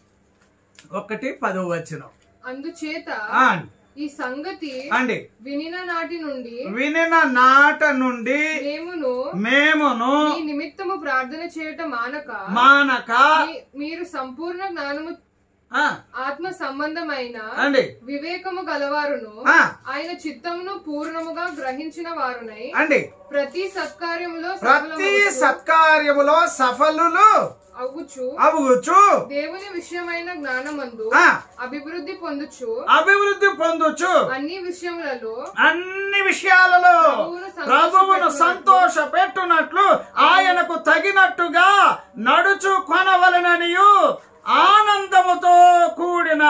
ఒకటి పదో వచనం అందుచేత ఆ, ఈ సంగతి అండి వినిన నాటి నుండి వినిన నాట నుండి మేమును మేమును ఈ నిమిత్తము ప్రార్థన చేయటం మానక మానక మీ- మీరు సంపూర్ణ జ్ఞానము ఆ, ఆత్మ సంబంధమైన అండి వివేకము గలవారును ఆ, ఆయన చిత్తమును పూర్ణముగా గ్రహించిన వారునై అండి ప్రతి సత్కార్యములో ప్రతి సఫలమగుచు సత్కార్యములో సఫలులు అవ్వుచు అవుచు దేవుని విషయమైన జ్ఞానమందు ఆ, అభివృద్ధి పొందుచు అభివృద్ధి పొందొచ్చు అన్ని విషయములలో అన్ని విషయాలలో ప్రభువును సంతోష పెట్టునట్లు ఆయనకు తగినట్టుగా నడుచు కొనవలననియు ఆనందముతో కూడిన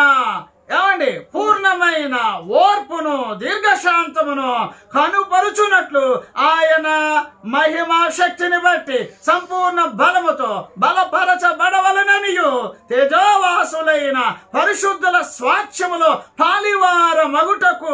ఏమండి పూర్ణమైన ఓర్పును దీర్ఘశాంతమును కనుపరుచునట్లు ఆయన మహిమా శక్తిని బట్టి సంపూర్ణ బలముతో బలపరచబడవలననియు తేజోవాసులైన పరిశుద్ధుల స్వాచ్ఛములో పాలివార మగుటకు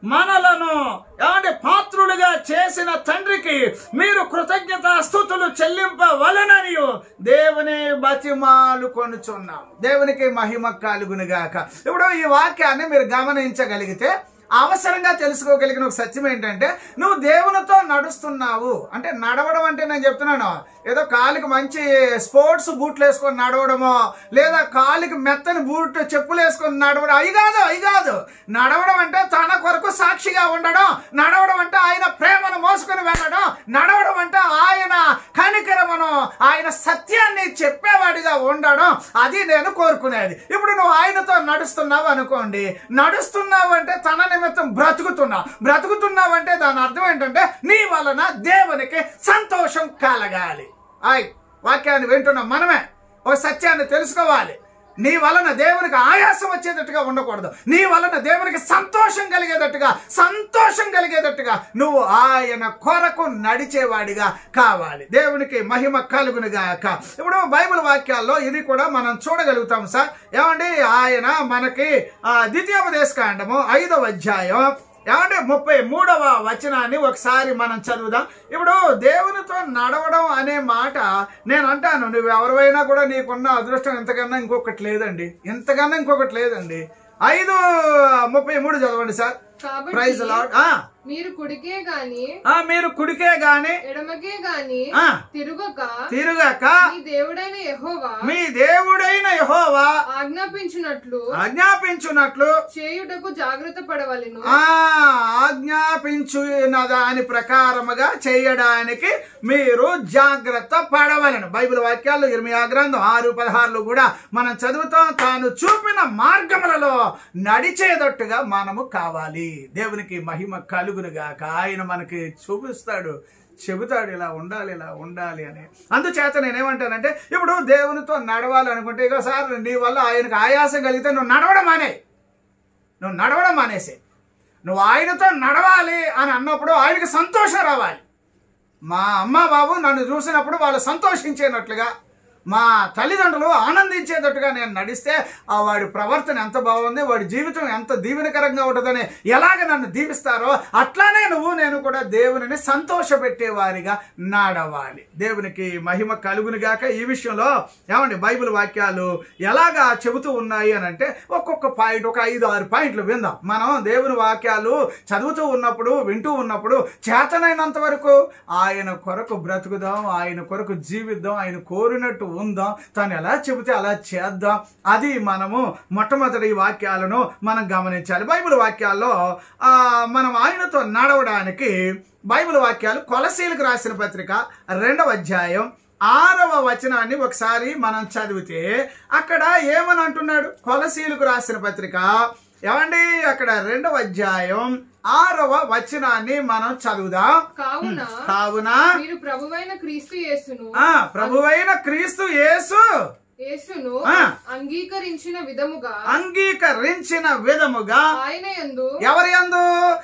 మనలను ఏమంటే పాత్రులుగా చేసిన తండ్రికి మీరు కృతజ్ఞత స్థుతులు చెల్లింపవలననియు దేవుని బతిమాలు కొనుచున్నాము దేవునికి మహిమ కలుగునుగాక ఇప్పుడు ఈ వాక్యాన్ని మీరు గమనించగలిగితే అవసరంగా తెలుసుకోగలిగిన ఒక సత్యం ఏంటంటే నువ్వు దేవునితో నడుస్తున్నావు అంటే నడవడం అంటే నేను చెప్తున్నాను ఏదో కాలికి మంచి స్పోర్ట్స్ బూట్లు వేసుకొని నడవడమో లేదా కాలికి మెత్తని బూట్ చెప్పులు వేసుకొని నడవడం అవి కాదు అవి కాదు నడవడం అంటే తన కొరకు సాక్షిగా ఉండడం నడవడం అంటే ఆయన ప్రేమను మోసుకొని వెళ్ళడం నడవడం అంటే ఆయన కనికరమును ఆయన సత్యాన్ని చెప్పేవాడిగా ఉండడం అది నేను కోరుకునేది ఇప్పుడు నువ్వు ఆయనతో నడుస్తున్నావు అనుకోండి నడుస్తున్నావు అంటే తన నిమిత్తం బ్రతుకుతున్నావు బ్రతుకుతున్నావు అంటే దాని అర్థం ఏంటంటే నీ వలన దేవునికి సంతోషం కలగాలి ఆయ్ వాక్యాన్ని వింటున్నాం మనమే ఓ సత్యాన్ని తెలుసుకోవాలి నీ వలన దేవునికి ఆయాసం వచ్చేటట్టుగా ఉండకూడదు నీ వలన దేవునికి సంతోషం కలిగేటట్టుగా సంతోషం కలిగేటట్టుగా నువ్వు ఆయన కొరకు నడిచేవాడిగా కావాలి దేవునికి మహిమ కలుగునుగాక ఇప్పుడు బైబిల్ వాక్యాల్లో ఇది కూడా మనం చూడగలుగుతాం సార్ ఏమండి ఆయన మనకి ఆ, ద్వితీయోపదేశ కాండము ఐదవ అధ్యాయం ఏమంటే ముప్పై మూడవ వచనాన్ని ఒకసారి మనం చదువుదాం ఇప్పుడు దేవునితో నడవడం అనే మాట నేను అంటాను నువ్వు ఎవరివైనా కూడా నీకున్న అదృష్టం ఇంతకన్నా ఇంకొకటి లేదండి ఇంతకన్నా ఇంకొకటి లేదండి ఐదు ముప్పై మూడు చదవండి సార్ ప్రైజ్ కాబట్టి లాడ్ మీరు కుడికే గాని మీరు కుడికే గాని ఎడమకే గాని ఆ, తిరుగక తిరుగక మీ దేవుడైన యెహోవా మీ దేవుడైన యహోవా ఆజ్ఞాపించినట్లు ఆజ్ఞాపించున్నట్లు చేయుటకు జాగ్రత్త పడవలెను ఆ ఆజ్ఞాపించిన దాని ప్రకారముగా చేయడానికి మీరు జాగ్రత్త పడవలను బైబిల్ వాక్యాల్లో ఇరవై గ్రంథం ఆరు పదహారులు కూడా మనం చదువుతాం తాను చూపిన మార్గములలో నడిచేటట్టుగా మనము కావాలి దేవునికి మహిమ కలుగునుగాక ఆయన మనకి చూపిస్తాడు చెబుతాడు ఇలా ఉండాలి ఇలా ఉండాలి అని అందుచేత నేనేమంటానంటే ఇప్పుడు దేవునితో నడవాలి అనుకుంటే ఇక సార్ నీ వల్ల ఆయనకు ఆయాసం కలిగితే నువ్వు నడవడం మానే నువ్వు నడవడం మానేసే నువ్వు ఆయనతో నడవాలి అని అన్నప్పుడు ఆయనకి సంతోషం రావాలి మా అమ్మ బాబు నన్ను చూసినప్పుడు వాళ్ళు సంతోషించేటట్లుగా మా తల్లిదండ్రులు ఆనందించేటట్టుగా నేను నడిస్తే ఆ వాడి ప్రవర్తన ఎంత బాగుంది వాడి జీవితం ఎంత దీవెనకరంగా ఉంటుందని ఎలాగ నన్ను దీవిస్తారో అట్లానే నువ్వు నేను కూడా దేవునిని సంతోషపెట్టేవారిగా నడవాలి దేవునికి మహిమ కలుగునిగాక ఈ విషయంలో ఏమండి బైబిల్ వాక్యాలు ఎలాగా చెబుతూ ఉన్నాయి అని అంటే ఒక్కొక్క పాయింట్ ఒక ఐదు ఆరు పాయింట్లు విందాం మనం దేవుని వాక్యాలు చదువుతూ ఉన్నప్పుడు వింటూ ఉన్నప్పుడు చేతనైనంత వరకు ఆయన కొరకు బ్రతుకుదాం ఆయన కొరకు జీవిద్దాం ఆయన కోరినట్టు ఉందాం తను ఎలా చెబితే అలా చేద్దాం అది మనము మొట్టమొదటి ఈ వాక్యాలను మనం గమనించాలి బైబిల్ వాక్యాల్లో ఆ, మనం ఆయనతో నడవడానికి బైబిల్ వాక్యాలు కొలసీలకు రాసిన పత్రిక రెండవ అధ్యాయం ఆరవ వచనాన్ని ఒకసారి మనం చదివితే అక్కడ ఏమని అంటున్నాడు కొలసీలకు రాసిన పత్రిక ఏమండి అక్కడ రెండవ అధ్యాయం ఆరవ వచనాన్ని మనం చదువుదాం కావున కావున మీరు ప్రభువైన క్రీస్తు యేసును ఆ ప్రభువైన క్రీస్తు యేసు యేసును ఆ. అంగీకరించిన విధముగా అంగీకరించిన విధముగా ఆయన యందు ఎవరి యందు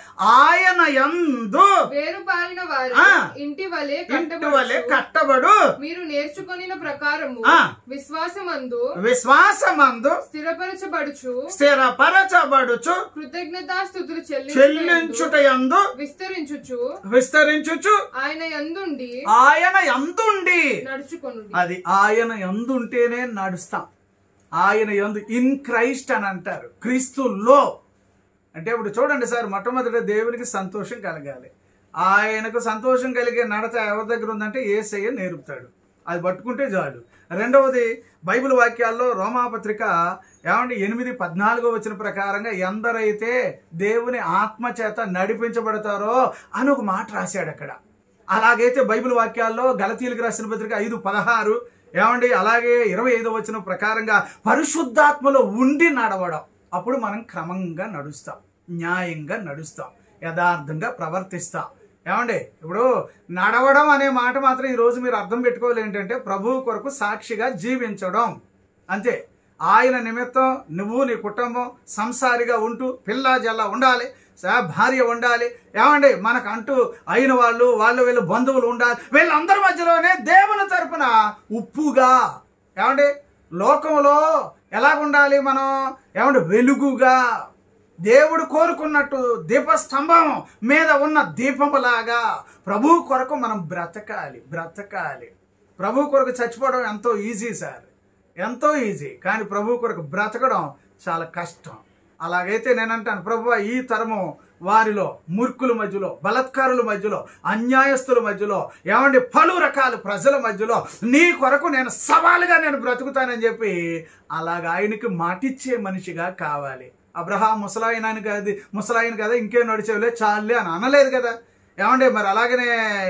ఆయన యందు వేరుపారిన వారి ఆ. ఇంటి వలె ఇంటి వలె కట్టబడుచు కట్టబడు మీరు నేర్చుకొనిన ప్రకారము ఆ. విశ్వాసమందు విశ్వాసమందు స్థిరపరచబడుచు స్థిరపరచబడుచు కృతజ్ఞతాస్థుతులు చెల్లించుట చెల్లించుటయందు విస్తరించుచు విస్తరించుచు ఆయన యందుండి ఆయన యందుండి నడుచుకొనుడి అది ఆయన యందుంటేనే నడుస్తాం ఆయన యందు ఇన్ క్రైస్ట్ అని అంటారు క్రీస్తులో అంటే ఇప్పుడు చూడండి సార్ మొట్టమొదట దేవునికి సంతోషం కలగాలి ఆయనకు సంతోషం కలిగే నడత ఎవరి దగ్గర ఉందంటే ఏసయ్య నేర్పుతాడు అది పట్టుకుంటే చాలు రెండవది బైబిల్ వాక్యాల్లో రోమాపత్రిక ఏమంటే ఎనిమిది పద్నాలుగో వచ్చిన ప్రకారంగా ఎందరైతే దేవుని ఆత్మ చేత నడిపించబడతారో అని ఒక మాట రాశాడు అక్కడ అలాగైతే బైబిల్ వాక్యాల్లో గలతీలకు రాసిన పత్రిక ఐదు పదహారు ఏమండి అలాగే ఇరవై ఐదో వచ్చిన ప్రకారంగా పరిశుద్ధాత్మలో ఉండి నడవడం అప్పుడు మనం క్రమంగా నడుస్తాం న్యాయంగా నడుస్తాం యథార్థంగా ప్రవర్తిస్తాం ఏమండి ఇప్పుడు నడవడం అనే మాట మాత్రం ఈరోజు మీరు అర్థం పెట్టుకోవాలి ఏంటంటే ప్రభువు కొరకు సాక్షిగా జీవించడం అంతే ఆయన నిమిత్తం నువ్వు నీ కుటుంబం సంసారిగా ఉంటూ పిల్ల జల్ల ఉండాలి సా- భార్య ఉండాలి ఏమండి మనకు అంటూ అయిన వాళ్ళు వాళ్ళు వీళ్ళు బంధువులు ఉండాలి వీళ్ళందరి మధ్యలోనే దేవుని తరపున ఉప్పుగా ఏమండి లోకంలో ఎలా ఉండాలి మనం ఏమండి వెలుగుగా దేవుడు కోరుకున్నట్టు దీపస్తంభం మీద ఉన్న దీపములాగా ప్రభు కొరకు మనం బ్రతకాలి బ్రతకాలి ప్రభు కొరకు చచ్చిపోవడం ఎంతో ఈజీ సార్ ఎంతో ఈజీ కానీ ప్రభు కొరకు బ్రతకడం చాలా కష్టం అలాగైతే నేనంటాను ప్రభు ఈ తరము వారిలో మూర్ఖుల మధ్యలో బలత్కారుల మధ్యలో అన్యాయస్తుల మధ్యలో ఏమండి పలు రకాల ప్రజల మధ్యలో నీ కొరకు నేను సవాలుగా నేను బ్రతుకుతానని చెప్పి అలాగ ఆయనకి మాటిచ్చే మనిషిగా కావాలి అబ్రహాం ముసలాయన కదా ముసలాయన కదా ఇంకేం నడిచేవలే చాలే అని అనలేదు కదా ఏమండి మరి అలాగనే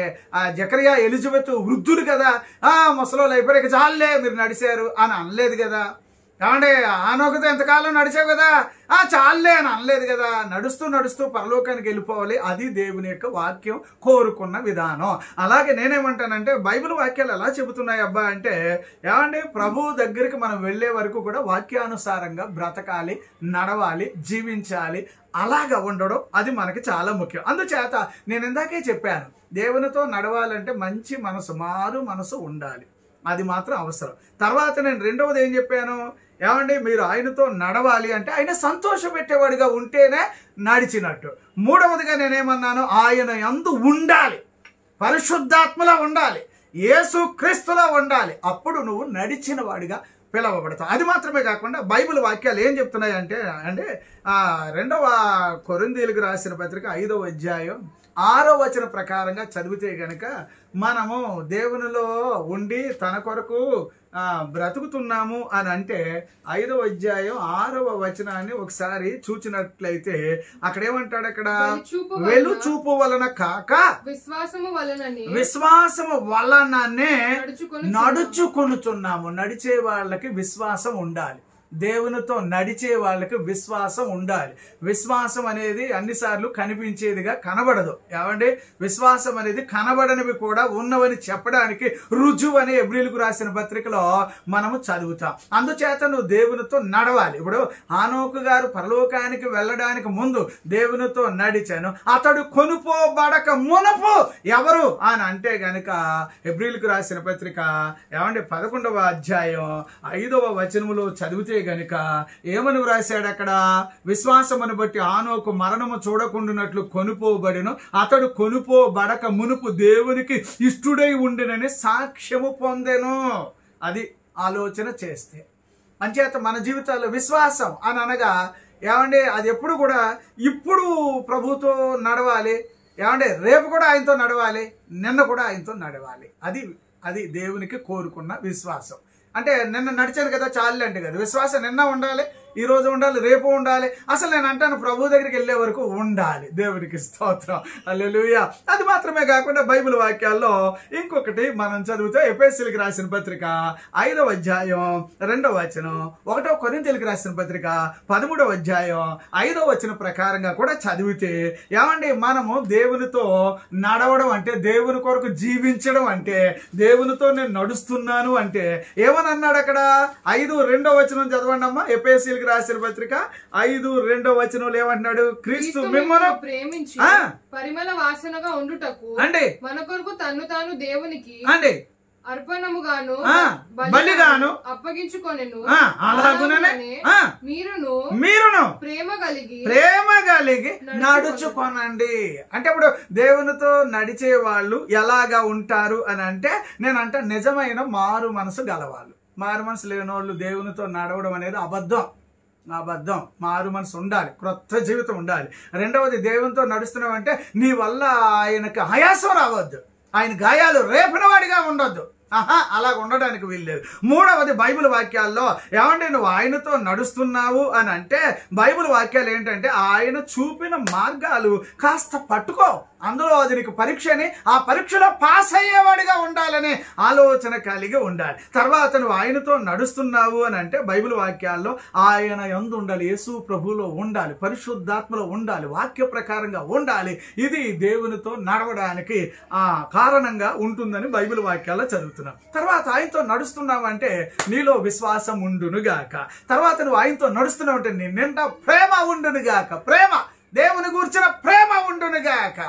ఆ జకరియా ఎలిజబెత్ వృద్ధులు కదా ఆ ముసలోళ్ళు అయిపోయాక చాలే మీరు నడిచారు అని అనలేదు కదా ఏమండి ఆనోకతో ఎంతకాలం నడిచావు కదా ఆ చాలే అని అనలేదు కదా నడుస్తూ నడుస్తూ పరలోకానికి వెళ్ళిపోవాలి అది దేవుని యొక్క వాక్యం కోరుకున్న విధానం అలాగే నేనేమంటానంటే బైబిల్ వాక్యాలు ఎలా చెబుతున్నాయి అబ్బా అంటే ఏమండి ప్రభు దగ్గరికి మనం వెళ్ళే వరకు కూడా వాక్యానుసారంగా బ్రతకాలి నడవాలి జీవించాలి అలాగా ఉండడం అది మనకి చాలా ముఖ్యం అందుచేత నేను ఇందాకే చెప్పాను దేవునితో నడవాలంటే మంచి మనసు మారు మనసు ఉండాలి అది మాత్రం అవసరం తర్వాత నేను రెండవది ఏం చెప్పాను ఏమండి మీరు ఆయనతో నడవాలి అంటే ఆయన సంతోషపెట్టేవాడిగా ఉంటేనే నడిచినట్టు మూడవదిగా నేనేమన్నాను ఆయన యందు ఉండాలి పరిశుద్ధాత్మలా ఉండాలి యేసు క్రీస్తులా ఉండాలి అప్పుడు నువ్వు నడిచిన వాడిగా పిలవబడతావు అది మాత్రమే కాకుండా బైబిల్ వాక్యాలు ఏం చెప్తున్నాయి అంటే అంటే ఆ, రెండవ కొరిందీలకు రాసిన పత్రిక ఐదవ అధ్యాయం ఆరో వచన ప్రకారంగా చదివితే గనక మనము దేవునిలో ఉండి తన కొరకు ఆ, బ్రతుకుతున్నాము అని అంటే ఐదవ అధ్యాయం ఆరవ వచనాన్ని ఒకసారి చూచినట్లయితే అక్కడ ఏమంటాడు అక్కడ వెలుచూపు వలన- వెలు చూపు వలన కాక విశ్వాసము వలనని విశ్వాసము వలననే నడుచుకొని నడుచుకొనుచున్నాము నడిచే వాళ్ళకి విశ్వాసం ఉండాలి దేవునితో నడిచే వాళ్ళకి విశ్వాసం ఉండాలి విశ్వాసం అనేది అన్నిసార్లు కనిపించేదిగా కనబడదు ఏమండి విశ్వాసం అనేది కనబడనివి కూడా ఉన్నవని చెప్పడానికి రుజువు అని ఎబ్రిల్కు రాసిన పత్రికలో మనము చదువుతాం అందుచేత నువ్వు దేవునితో నడవాలి ఇప్పుడు ఆనోకు గారు పరలోకానికి వెళ్ళడానికి ముందు దేవునితో నడిచాను అతడు కొనుపోబడక మునపు ఎవరు అని అంటే గనక ఎబ్రిల్కు రాసిన పత్రిక ఏమండి పదకొండవ అధ్యాయం ఐదవ వచనములో చదివితే గనుక ఏమని వ్రాశాడు అక్కడ విశ్వాసమును బట్టి ఆనోకు మరణము చూడకుండానట్లు కొనుపోబడిను అతడు కొనుపోబడక మునుపు దేవునికి ఇష్టుడై ఉండినని సాక్ష్యము పొందెను అది ఆలోచన చేస్తే అంచేత మన జీవితాల్లో విశ్వాసం అని అనగా ఏమండి అది ఎప్పుడు కూడా ఇప్పుడు ప్రభుతో నడవాలి ఏమంటే రేపు కూడా ఆయనతో నడవాలి నిన్న కూడా ఆయనతో నడవాలి అది అది దేవునికి కోరుకున్న విశ్వాసం అంటే నిన్న నడిచాను కదా చాలు అంటే కదా విశ్వాసం నిన్న ఉండాలి ఈ రోజు ఉండాలి రేపు ఉండాలి అసలు నేను అంటాను ప్రభు దగ్గరికి వెళ్ళే వరకు ఉండాలి దేవునికి స్తోత్రం అల్లెలుయ అది మాత్రమే కాకుండా బైబిల్ వాక్యాల్లో ఇంకొకటి మనం చదివితే ఎపిఎస్సీలకు రాసిన పత్రిక ఐదవ అధ్యాయం రెండవ వచనం ఒకటో కొరింతలకు రాసిన పత్రిక పదమూడవ అధ్యాయం ఐదవ వచనం ప్రకారంగా కూడా చదివితే ఏమండి మనము దేవునితో నడవడం అంటే దేవుని కొరకు జీవించడం అంటే దేవునితో నేను నడుస్తున్నాను అంటే ఏమని అన్నాడు అక్కడ ఐదు రెండో వచనం చదవండి అమ్మా ఎపిఎస్సీలకు రాసిన పత్రిక ఐదు రెండో వచనంలో ఏమంటున్నాడు క్రీస్తు క్రీస్తు మిమ్మల్ని మిమ్మల్ని ప్రేమించి ఆ. పరిమళ వాసనగా ఉండుటకు అండి మన కొరకు తన్ను తాను దేవునికి అండి అర్పణముగాను ఆ, బలిగాను అప్పగించుకొనెను ఆ, అలాగుననే ఆ, మీరును మీరును ప్రేమ కలిగి ప్రేమ కలిగి నడుచుకొనండి. నడుచుకోనండి అంటే ఇప్పుడు దేవునితో నడిచే వాళ్ళు ఎలాగా ఉంటారు అని అంటే నేను అంటే నిజమైన మారు మనసు గలవాళ్ళు మారు మనసు లేని వాళ్ళు దేవునితో నడవడం అనేది అబద్ధం అబద్ధం మారు మనసు ఉండాలి క్రొత్త జీవితం ఉండాలి రెండవది దేవునితో నడుస్తున్నావు అంటే నీ వల్ల ఆయనకు ఆయాసం రావద్దు ఆయన గాయాలు రేపిన వాడిగా ఉండొద్దు ఆహా అలాగ ఉండడానికి వీల్లేదు మూడవది బైబిల్ వాక్యాల్లో ఏమంటే నువ్వు ఆయనతో నడుస్తున్నావు అని అంటే బైబిల్ వాక్యాలు ఏంటంటే ఆయన చూపిన మార్గాలు కాస్త పట్టుకో అందులో అది నీకు పరీక్షని ఆ పరీక్షలో పాస్ అయ్యేవాడిగా ఉండాలనే ఆలోచన కలిగి ఉండాలి తర్వాత నువ్వు ఆయనతో నడుస్తున్నావు అని అంటే బైబిల్ వాక్యాల్లో ఆయన ఎందు ఉండాలి యేసు ప్రభువులో ఉండాలి పరిశుద్ధాత్మలో ఉండాలి వాక్య ప్రకారంగా ఉండాలి ఇది దేవునితో నడవడానికి ఆ కారణంగా ఉంటుందని బైబిల్ వాక్యాల్లో చదువుతున్నాం తర్వాత ఆయనతో నడుస్తున్నావు అంటే నీలో విశ్వాసం ఉండునుగాక తర్వాత నువ్వు ఆయనతో నడుస్తున్నావు అంటే నీ నిండా ప్రేమ ఉండునుగాక ప్రేమ దేవుని కూర్చిన ప్రేమ ఉండునుగాక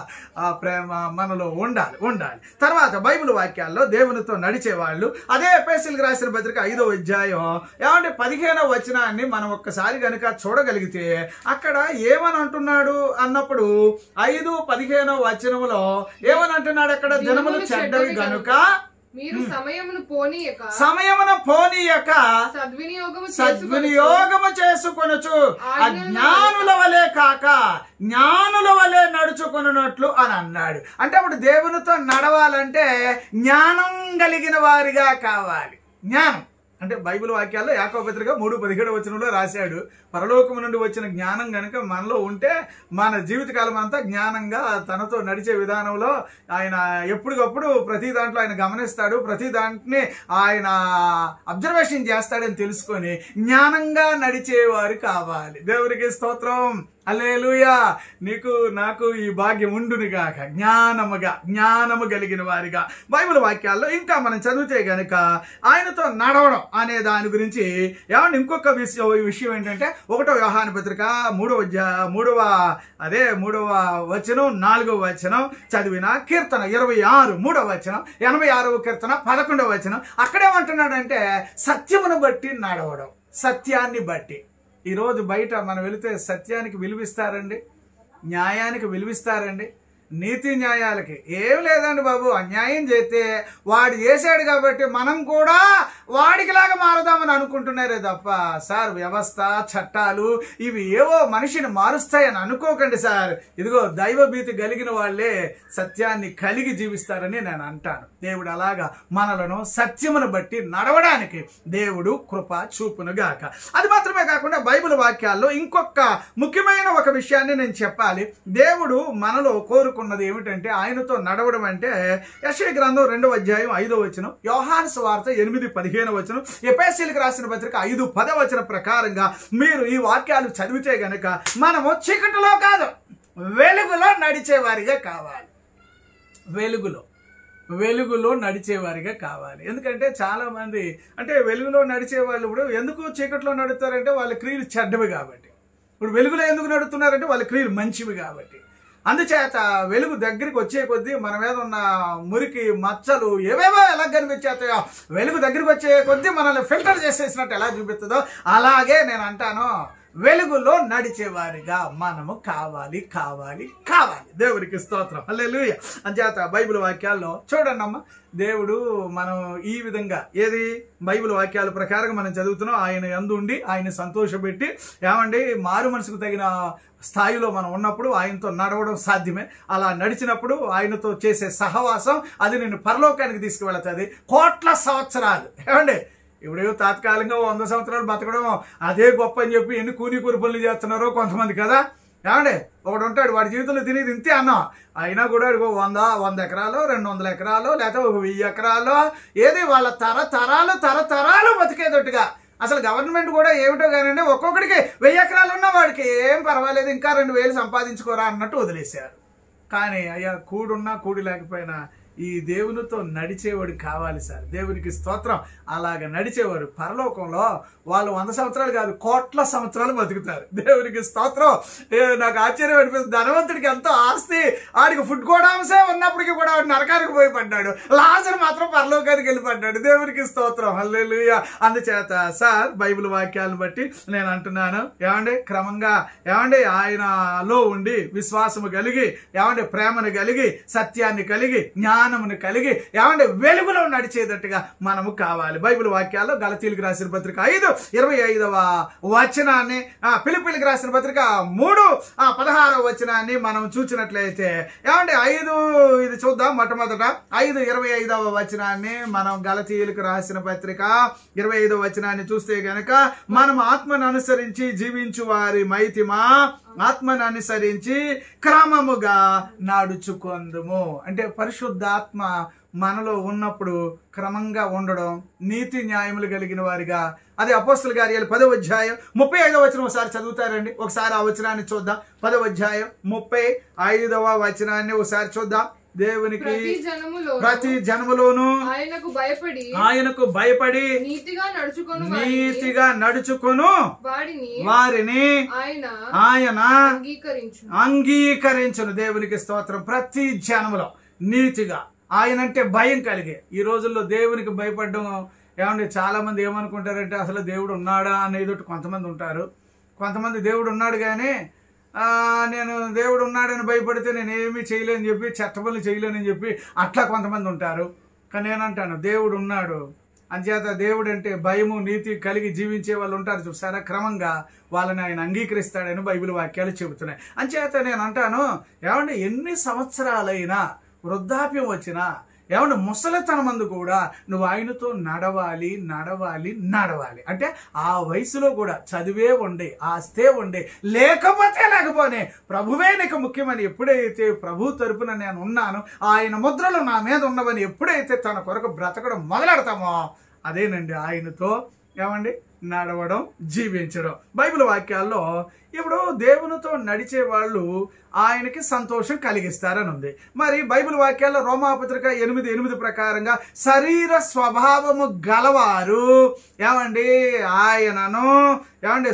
ఆ ప్రేమ మనలో ఉండాలి ఉండాలి తర్వాత బైబిల్ వాక్యాల్లో దేవునితో నడిచే వాళ్ళు అదే ఎపేసిల్కి రాసిన పత్రిక ఐదో అధ్యాయం ఏమంటే పదిహేనవ వచనాన్ని మనం ఒక్కసారి కనుక చూడగలిగితే అక్కడ ఏమని అంటున్నాడు అన్నప్పుడు ఐదు పదిహేనవ వచనంలో ఏమని అంటున్నాడు అక్కడ దినములు చెడ్డవి గనుక మీరు సమయమును పోనీయక సమయమున పోనీయక సద్వినియోగము చేసుకొనుచు సద్వినియోగము చేసుకొనుచు అజ్ఞానుల వలె కాక జ్ఞానుల వలె నడుచుకొనున్నట్లు అని అన్నాడు అంటే అప్పుడు దేవునితో నడవాలంటే జ్ఞానం కలిగిన వారిగా కావాలి జ్ఞానం అంటే బైబిల్ వాక్యాల్లో యాకోపత్రిక మూడు పదిహేడు వచనంలో రాశాడు పరలోకము నుండి వచ్చిన జ్ఞానం గనుక మనలో ఉంటే మన జీవితకాలం అంతా జ్ఞానంగా తనతో నడిచే విధానంలో ఆయన ఎప్పటికప్పుడు ప్రతి దాంట్లో ఆయన గమనిస్తాడు ప్రతి దాంట్ని ఆయన అబ్జర్వేషన్ చేస్తాడని తెలుసుకొని జ్ఞానంగా నడిచేవారు కావాలి దేవునికి స్తోత్రం అలేలుయా నీకు నాకు ఈ భాగ్యం ఉండునుగాక జ్ఞానముగా జ్ఞానము కలిగిన వారిగా బైబిల్ వాక్యాల్లో ఇంకా మనం చదివితే గనుక ఆయనతో నడవడం అనే దాని గురించి ఏమన్నా ఇంకొక విషయం విషయం ఏంటంటే ఒకటో వ్యవహాన పత్రిక మూడవ అధ్యా- మూడవ అదే మూడవ వచనం నాలుగవ వచనం చదివిన కీర్తన ఇరవై ఆరు మూడవ వచనం ఎనభై ఆరవ కీర్తన పదకొండవ వచనం అక్కడేమంటున్నాడంటే సత్యమును బట్టి నడవడం సత్యాన్ని బట్టి ఈరోజు బయట మనం వెళితే సత్యానికి విలువిస్తారండి న్యాయానికి విలువిస్తారండి నీతి న్యాయాలకి ఏం లేదండి బాబు అన్యాయం చేస్తే వాడు చేశాడు కాబట్టి మనం కూడా వాడికిలాగా మారుదామని అనుకుంటున్నారే తప్ప సార్ వ్యవస్థ చట్టాలు ఇవి ఏవో మనిషిని మారుస్తాయని అనుకోకండి సార్ ఇదిగో దైవ భీతి కలిగిన వాళ్ళే సత్యాన్ని కలిగి జీవిస్తారని నేను అంటాను దేవుడు అలాగా మనలను సత్యమును బట్టి నడవడానికి దేవుడు కృప చూపునుగాక అది మాత్రమే కాకుండా బైబిల్ వాక్యాల్లో ఇంకొక ముఖ్యమైన ఒక విషయాన్ని నేను చెప్పాలి దేవుడు మనలో కోరుకున్నది ఏమిటంటే ఆయనతో నడవడం అంటే యశ్వ గ్రంథం రెండవ అధ్యాయం ఐదో వచనం యోహాన్ వార్త ఎనిమిది పదిహేను వచనం ఎపేసీలకు రాసిన పత్రిక ఐదు పదవచన ప్రకారంగా మీరు ఈ వాక్యాలు చదివితే గనక మనము చీకటిలో కాదు వెలుగులో నడిచేవారిగా కావాలి వెలుగులో వెలుగులో నడిచేవారిగా కావాలి ఎందుకంటే చాలా మంది అంటే వెలుగులో నడిచే వాళ్ళు ఇప్పుడు ఎందుకు చీకట్లో నడుస్తారంటే వాళ్ళ క్రియలు చెడ్డవి కాబట్టి ఇప్పుడు వెలుగులో ఎందుకు నడుస్తున్నారంటే వాళ్ళ క్రియలు మంచివి కాబట్టి అందుచేత వెలుగు దగ్గరికి వచ్చే కొద్దీ మన మీద ఉన్న మురికి మచ్చలు ఏవేవో ఎలా కనిపించేస్తాయో వెలుగు దగ్గరికి వచ్చే కొద్దీ మనల్ని ఫిల్టర్ చేసేసినట్టు ఎలా చూపిస్తుందో అలాగే నేను అంటాను వెలుగులో నడిచేవారిగా మనము కావాలి కావాలి కావాలి దేవుడికి స్తోత్రం హల్లెలూయ అంచేత బైబిల్ వాక్యాల్లో చూడండి అమ్మ దేవుడు మనం ఈ విధంగా ఏది బైబిల్ వాక్యాల ప్రకారం మనం చదువుతున్నాం ఆయన యందు ఉండి ఆయన సంతోషపెట్టి ఏమండి మారు మనసుకు తగిన స్థాయిలో మనం ఉన్నప్పుడు ఆయనతో నడవడం సాధ్యమే అలా నడిచినప్పుడు ఆయనతో చేసే సహవాసం అది నిన్ను పరలోకానికి తీసుకువెళుతుంది కోట్ల సంవత్సరాలు ఏమండి ఇప్పుడు తాత్కాలికంగా వంద సంవత్సరాలు బతకడం అదే గొప్ప అని చెప్పి ఎన్ని కూని కూని పనులు చేస్తున్నారో కొంతమంది కదా ఏమండి ఒకడు ఉంటాడు వాడి జీవితంలో తినేది ఇంతే అన్నాం అయినా కూడా ఇదిగో వంద వంద ఎకరాలు రెండు వందల ఎకరాలు లేకపోతే ఒక వెయ్యి ఎకరాలు ఏది వాళ్ళ తరతరాలు తరతరాలు బతికేదట్టుగా అసలు గవర్నమెంట్ కూడా ఏమిటో కానీ ఒక్కొక్కడికి వెయ్యి ఎకరాలు ఉన్న వాడికి ఏం పర్వాలేదు ఇంకా రెండు వేలు సంపాదించుకోరా అన్నట్టు వదిలేశారు కానీ అయ్యా కూడున్నా కూడి లేకపోయినా ఈ దేవునితో నడిచేవాడు కావాలి సార్ దేవునికి స్తోత్రం అలాగ నడిచేవారు పరలోకంలో వాళ్ళు వంద సంవత్సరాలు కాదు కోట్ల సంవత్సరాలు బతుకుతారు దేవునికి స్తోత్రం ఏ, నాకు ఆశ్చర్యం అనిపిస్తుంది ధనవంతుడికి ఎంతో ఆస్తి ఆడికి ఫుడ్ గోడాంసే ఉన్నప్పటికీ కూడా వాడు నరకానికి పోయి పడ్డాడు లాజర్ మాత్రం పరలోకానికి వెళ్ళి పడ్డాడు దేవునికి స్తోత్రం హల్లెలూయా అందుచేత సార్ బైబిల్ వాక్యాలను బట్టి నేను అంటున్నాను ఏమండి క్రమంగా ఏమండి ఆయనలో ఉండి విశ్వాసము కలిగి ఏమండి ప్రేమను కలిగి సత్యాన్ని కలిగి జ్ఞానమును కలిగి ఏమండి వెలుగులో నడిచేటట్టుగా మనము కావాలి బైబిల్ వాక్యాల్లో గలతీలకు రాసిన పత్రిక ఐదు ఇరవై ఐదవ వచనాన్ని ఆ, పిలిపిలికి రాసిన పత్రిక మూడు ఆ, పదహారవ వచనాన్ని మనం చూసినట్లయితే ఏమండి ఐదు ఇది చూద్దాం మొట్టమొదట ఐదు ఇరవై ఐదవ వచనాన్ని మనం గలతీయులకు రాసిన పత్రిక ఇరవై ఐదవ వచనాన్ని చూస్తే గనక మనం ఆత్మను అనుసరించి జీవించు వారి మైతిమా ఆత్మను అనుసరించి క్రమముగా నడుచుకొందుము అంటే పరిశుద్ధాత్మ మనలో ఉన్నప్పుడు క్రమంగా ఉండడం నీతి న్యాయములు కలిగిన వారిగా అదే అపోస్తుల కార్యాలు పదవ అధ్యాయం ముప్పై ఐదవ వచనం ఒకసారి చదువుతారండి ఒకసారి ఆ వచనాన్ని చూద్దాం పదవ అధ్యాయం ముప్పై ఐదవ వచనాన్ని ఒకసారి చూద్దాం దేవునికి ప్రతి జనములో ప్రతి జన్మలోను ఆయనకు భయపడి ఆయనకు భయపడి నీతిగా నడుచుకొని నీతిగా నడుచుకొను వాడిని వారిని ఆయన ఆయన అంగీకరించు అంగీకరించను దేవునికి స్తోత్రం ప్రతి జన్మలో నీతిగా ఆయన అంటే భయం కలిగే ఈ రోజుల్లో దేవునికి భయపడడం ఏమంటే చాలా మంది ఏమనుకుంటారంటే అసలు దేవుడు ఉన్నాడా అనేది ఒకటి కొంతమంది ఉంటారు కొంతమంది దేవుడు ఉన్నాడు కానీ ఆ, నేను దేవుడు ఉన్నాడని భయపడితే నేను ఏమీ చేయలేని చెప్పి చెత్త పనులు చేయలేనని చెప్పి అట్లా కొంతమంది ఉంటారు కానీ నేనంటాను దేవుడు ఉన్నాడు అంచేత దేవుడు అంటే భయము నీతి కలిగి జీవించే వాళ్ళు ఉంటారు చూసారా క్రమంగా వాళ్ళని ఆయన అంగీకరిస్తాడని బైబిల్ వాక్యాలు చెబుతున్నాయి అంచేత నేను అంటాను ఏమంటే ఎన్ని సంవత్సరాలైనా వృద్ధాప్యం వచ్చినా ఏమంటే ముసలితనమందు కూడా నువ్వు ఆయనతో నడవాలి నడవాలి నడవాలి అంటే ఆ వయసులో కూడా చదివే ఉండే ఆస్తే ఉండే లేకపోతే లేకపోనే ప్రభువే నీకు ముఖ్యమని ఎప్పుడైతే ప్రభు తరపున నేను ఉన్నాను ఆయన ముద్రలు నా మీద ఉన్నవని ఎప్పుడైతే తన కొరకు బ్రతకడం మొదలెడతామో అదేనండి ఆయనతో ఏమండి నడవడం జీవించడం బైబిల్ వాక్యాల్లో ఇప్పుడు దేవునితో నడిచే వాళ్ళు ఆయనకి సంతోషం కలిగిస్తారని ఉంది మరి బైబిల్ వాక్యాల్లో రోమాపత్రిక ఎనిమిది ఎనిమిది ప్రకారంగా శరీర స్వభావము గలవారు ఏమండి ఆయనను ఏమండి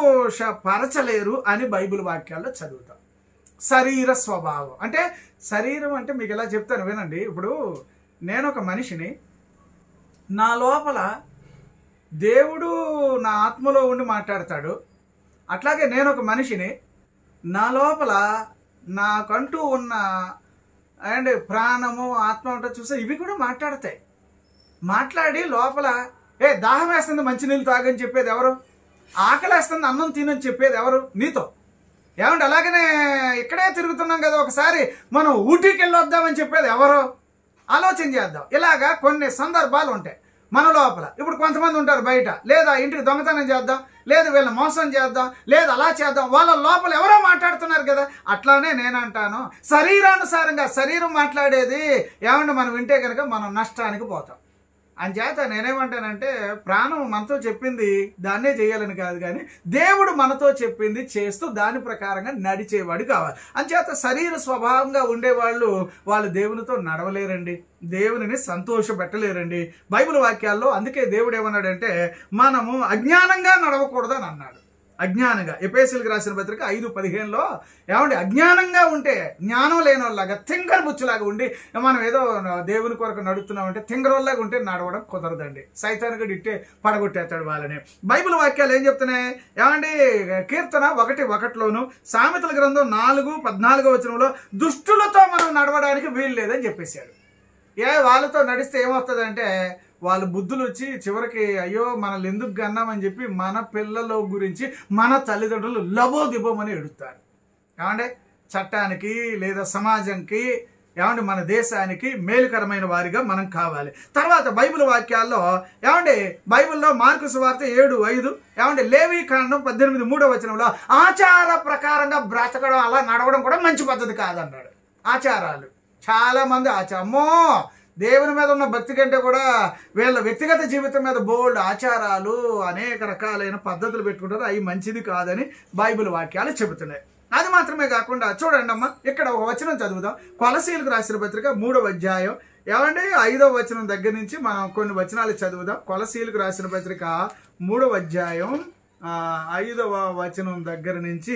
సంతోషపరచలేరు అని బైబిల్ వాక్యాల్లో చదువుతాం శరీర స్వభావం అంటే శరీరం అంటే మీకు ఎలా చెప్తాను వినండి ఇప్పుడు నేను ఒక మనిషిని నా లోపల దేవుడు నా ఆత్మలో ఉండి మాట్లాడతాడు అట్లాగే నేను ఒక మనిషిని నా లోపల నాకంటూ ఉన్న అండ్ ప్రాణము ఆత్మ ఉంటుంది చూస్తే ఇవి కూడా మాట్లాడతాయి మాట్లాడి లోపల ఏ దాహం వేస్తుంది మంచినీళ్ళు తాగని చెప్పేది ఎవరు ఆకలి వేస్తుంది అన్నం తినని చెప్పేది ఎవరు నీతో ఏమంటే అలాగనే ఇక్కడే తిరుగుతున్నాం కదా ఒకసారి మనం ఊటీకి వెళ్ళొద్దామని చెప్పేది ఎవరు ఆలోచన చేద్దాం ఇలాగా కొన్ని సందర్భాలు ఉంటాయి మన లోపల ఇప్పుడు కొంతమంది ఉంటారు బయట లేదా ఇంటికి దొంగతనం చేద్దాం లేదు వీళ్ళని మోసం చేద్దాం లేదు అలా చేద్దాం వాళ్ళ లోపల ఎవరో మాట్లాడుతున్నారు కదా అట్లానే నేను అంటాను శరీరానుసారంగా శరీరం మాట్లాడేది ఏమంటే మనం వింటే కనుక మనం నష్టానికి పోతాం అంచేత నేనేమంటానంటే ప్రాణం మనతో చెప్పింది దాన్నే చేయాలని కాదు కానీ దేవుడు మనతో చెప్పింది చేస్తూ దాని ప్రకారంగా నడిచేవాడు కావాలి అంచేత శరీర స్వభావంగా ఉండేవాళ్ళు వాళ్ళు దేవునితో నడవలేరండి దేవునిని సంతోషపెట్టలేరండి బైబిల్ వాక్యాల్లో అందుకే దేవుడు ఏమన్నాడంటే మనము అజ్ఞానంగా నడవకూడదని అన్నాడు అజ్ఞానంగా ఎపేసులకు రాసిన పత్రిక ఐదు పదిహేనులో ఏమండి అజ్ఞానంగా ఉంటే జ్ఞానం లేని వాళ్ళలాగా తింగర బుచ్చులాగా ఉండి మనం ఏదో దేవుని కొరకు నడుస్తున్నామంటే తింగరోళ్ళలాగా ఉంటే నడవడం కుదరదండి సైతానికి ఇట్టే పడగొట్టేస్తాడు వాళ్ళని బైబిల్ వాక్యాలు ఏం చెప్తున్నాయి ఏమండి కీర్తన ఒకటి ఒకటిలోను సామెతల గ్రంథం నాలుగు పద్నాలుగో వచనంలో దుష్టులతో మనం నడవడానికి వీలు లేదని చెప్పేశాడు ఏ వాళ్ళతో నడిస్తే ఏమవుతుందంటే వాళ్ళ బుద్ధులు వచ్చి చివరికి అయ్యో మనల్ని ఎందుకు గన్నామని చెప్పి మన పిల్లల గురించి మన తల్లిదండ్రులు లబోదిబోమని ఎడుతారు ఏమంటే చట్టానికి లేదా సమాజంకి ఏమండి మన దేశానికి మేలుకరమైన వారిగా మనం కావాలి తర్వాత బైబిల్ వాక్యాల్లో ఏమండి బైబిల్లో మార్కు సువార్త ఏడు ఐదు ఏమండి లేవి కాండం పద్దెనిమిది మూడో వచనంలో ఆచార ప్రకారంగా బ్రతకడం అలా నడవడం కూడా మంచి పద్ధతి కాదన్నాడు ఆచారాలు చాలా మంది ఆచార అమ్మో దేవుని మీద ఉన్న భక్తి కంటే కూడా వీళ్ళ వ్యక్తిగత జీవితం మీద బోల్డ్ ఆచారాలు అనేక రకాలైన పద్ధతులు పెట్టుకుంటారు అవి మంచిది కాదని బైబిల్ వాక్యాలు చెబుతున్నాయి అది మాత్రమే కాకుండా చూడండి అమ్మా ఇక్కడ ఒక వచనం చదువుదాం కొలసీలకు రాసిన పత్రిక మూడవ అధ్యాయం ఏమంటే ఐదవ వచనం దగ్గర నుంచి మనం కొన్ని వచనాలు చదువుదాం కొలసీలకు రాసిన పత్రిక మూడవ అధ్యాయం ఆ, ఐదవ వచనం దగ్గర నుంచి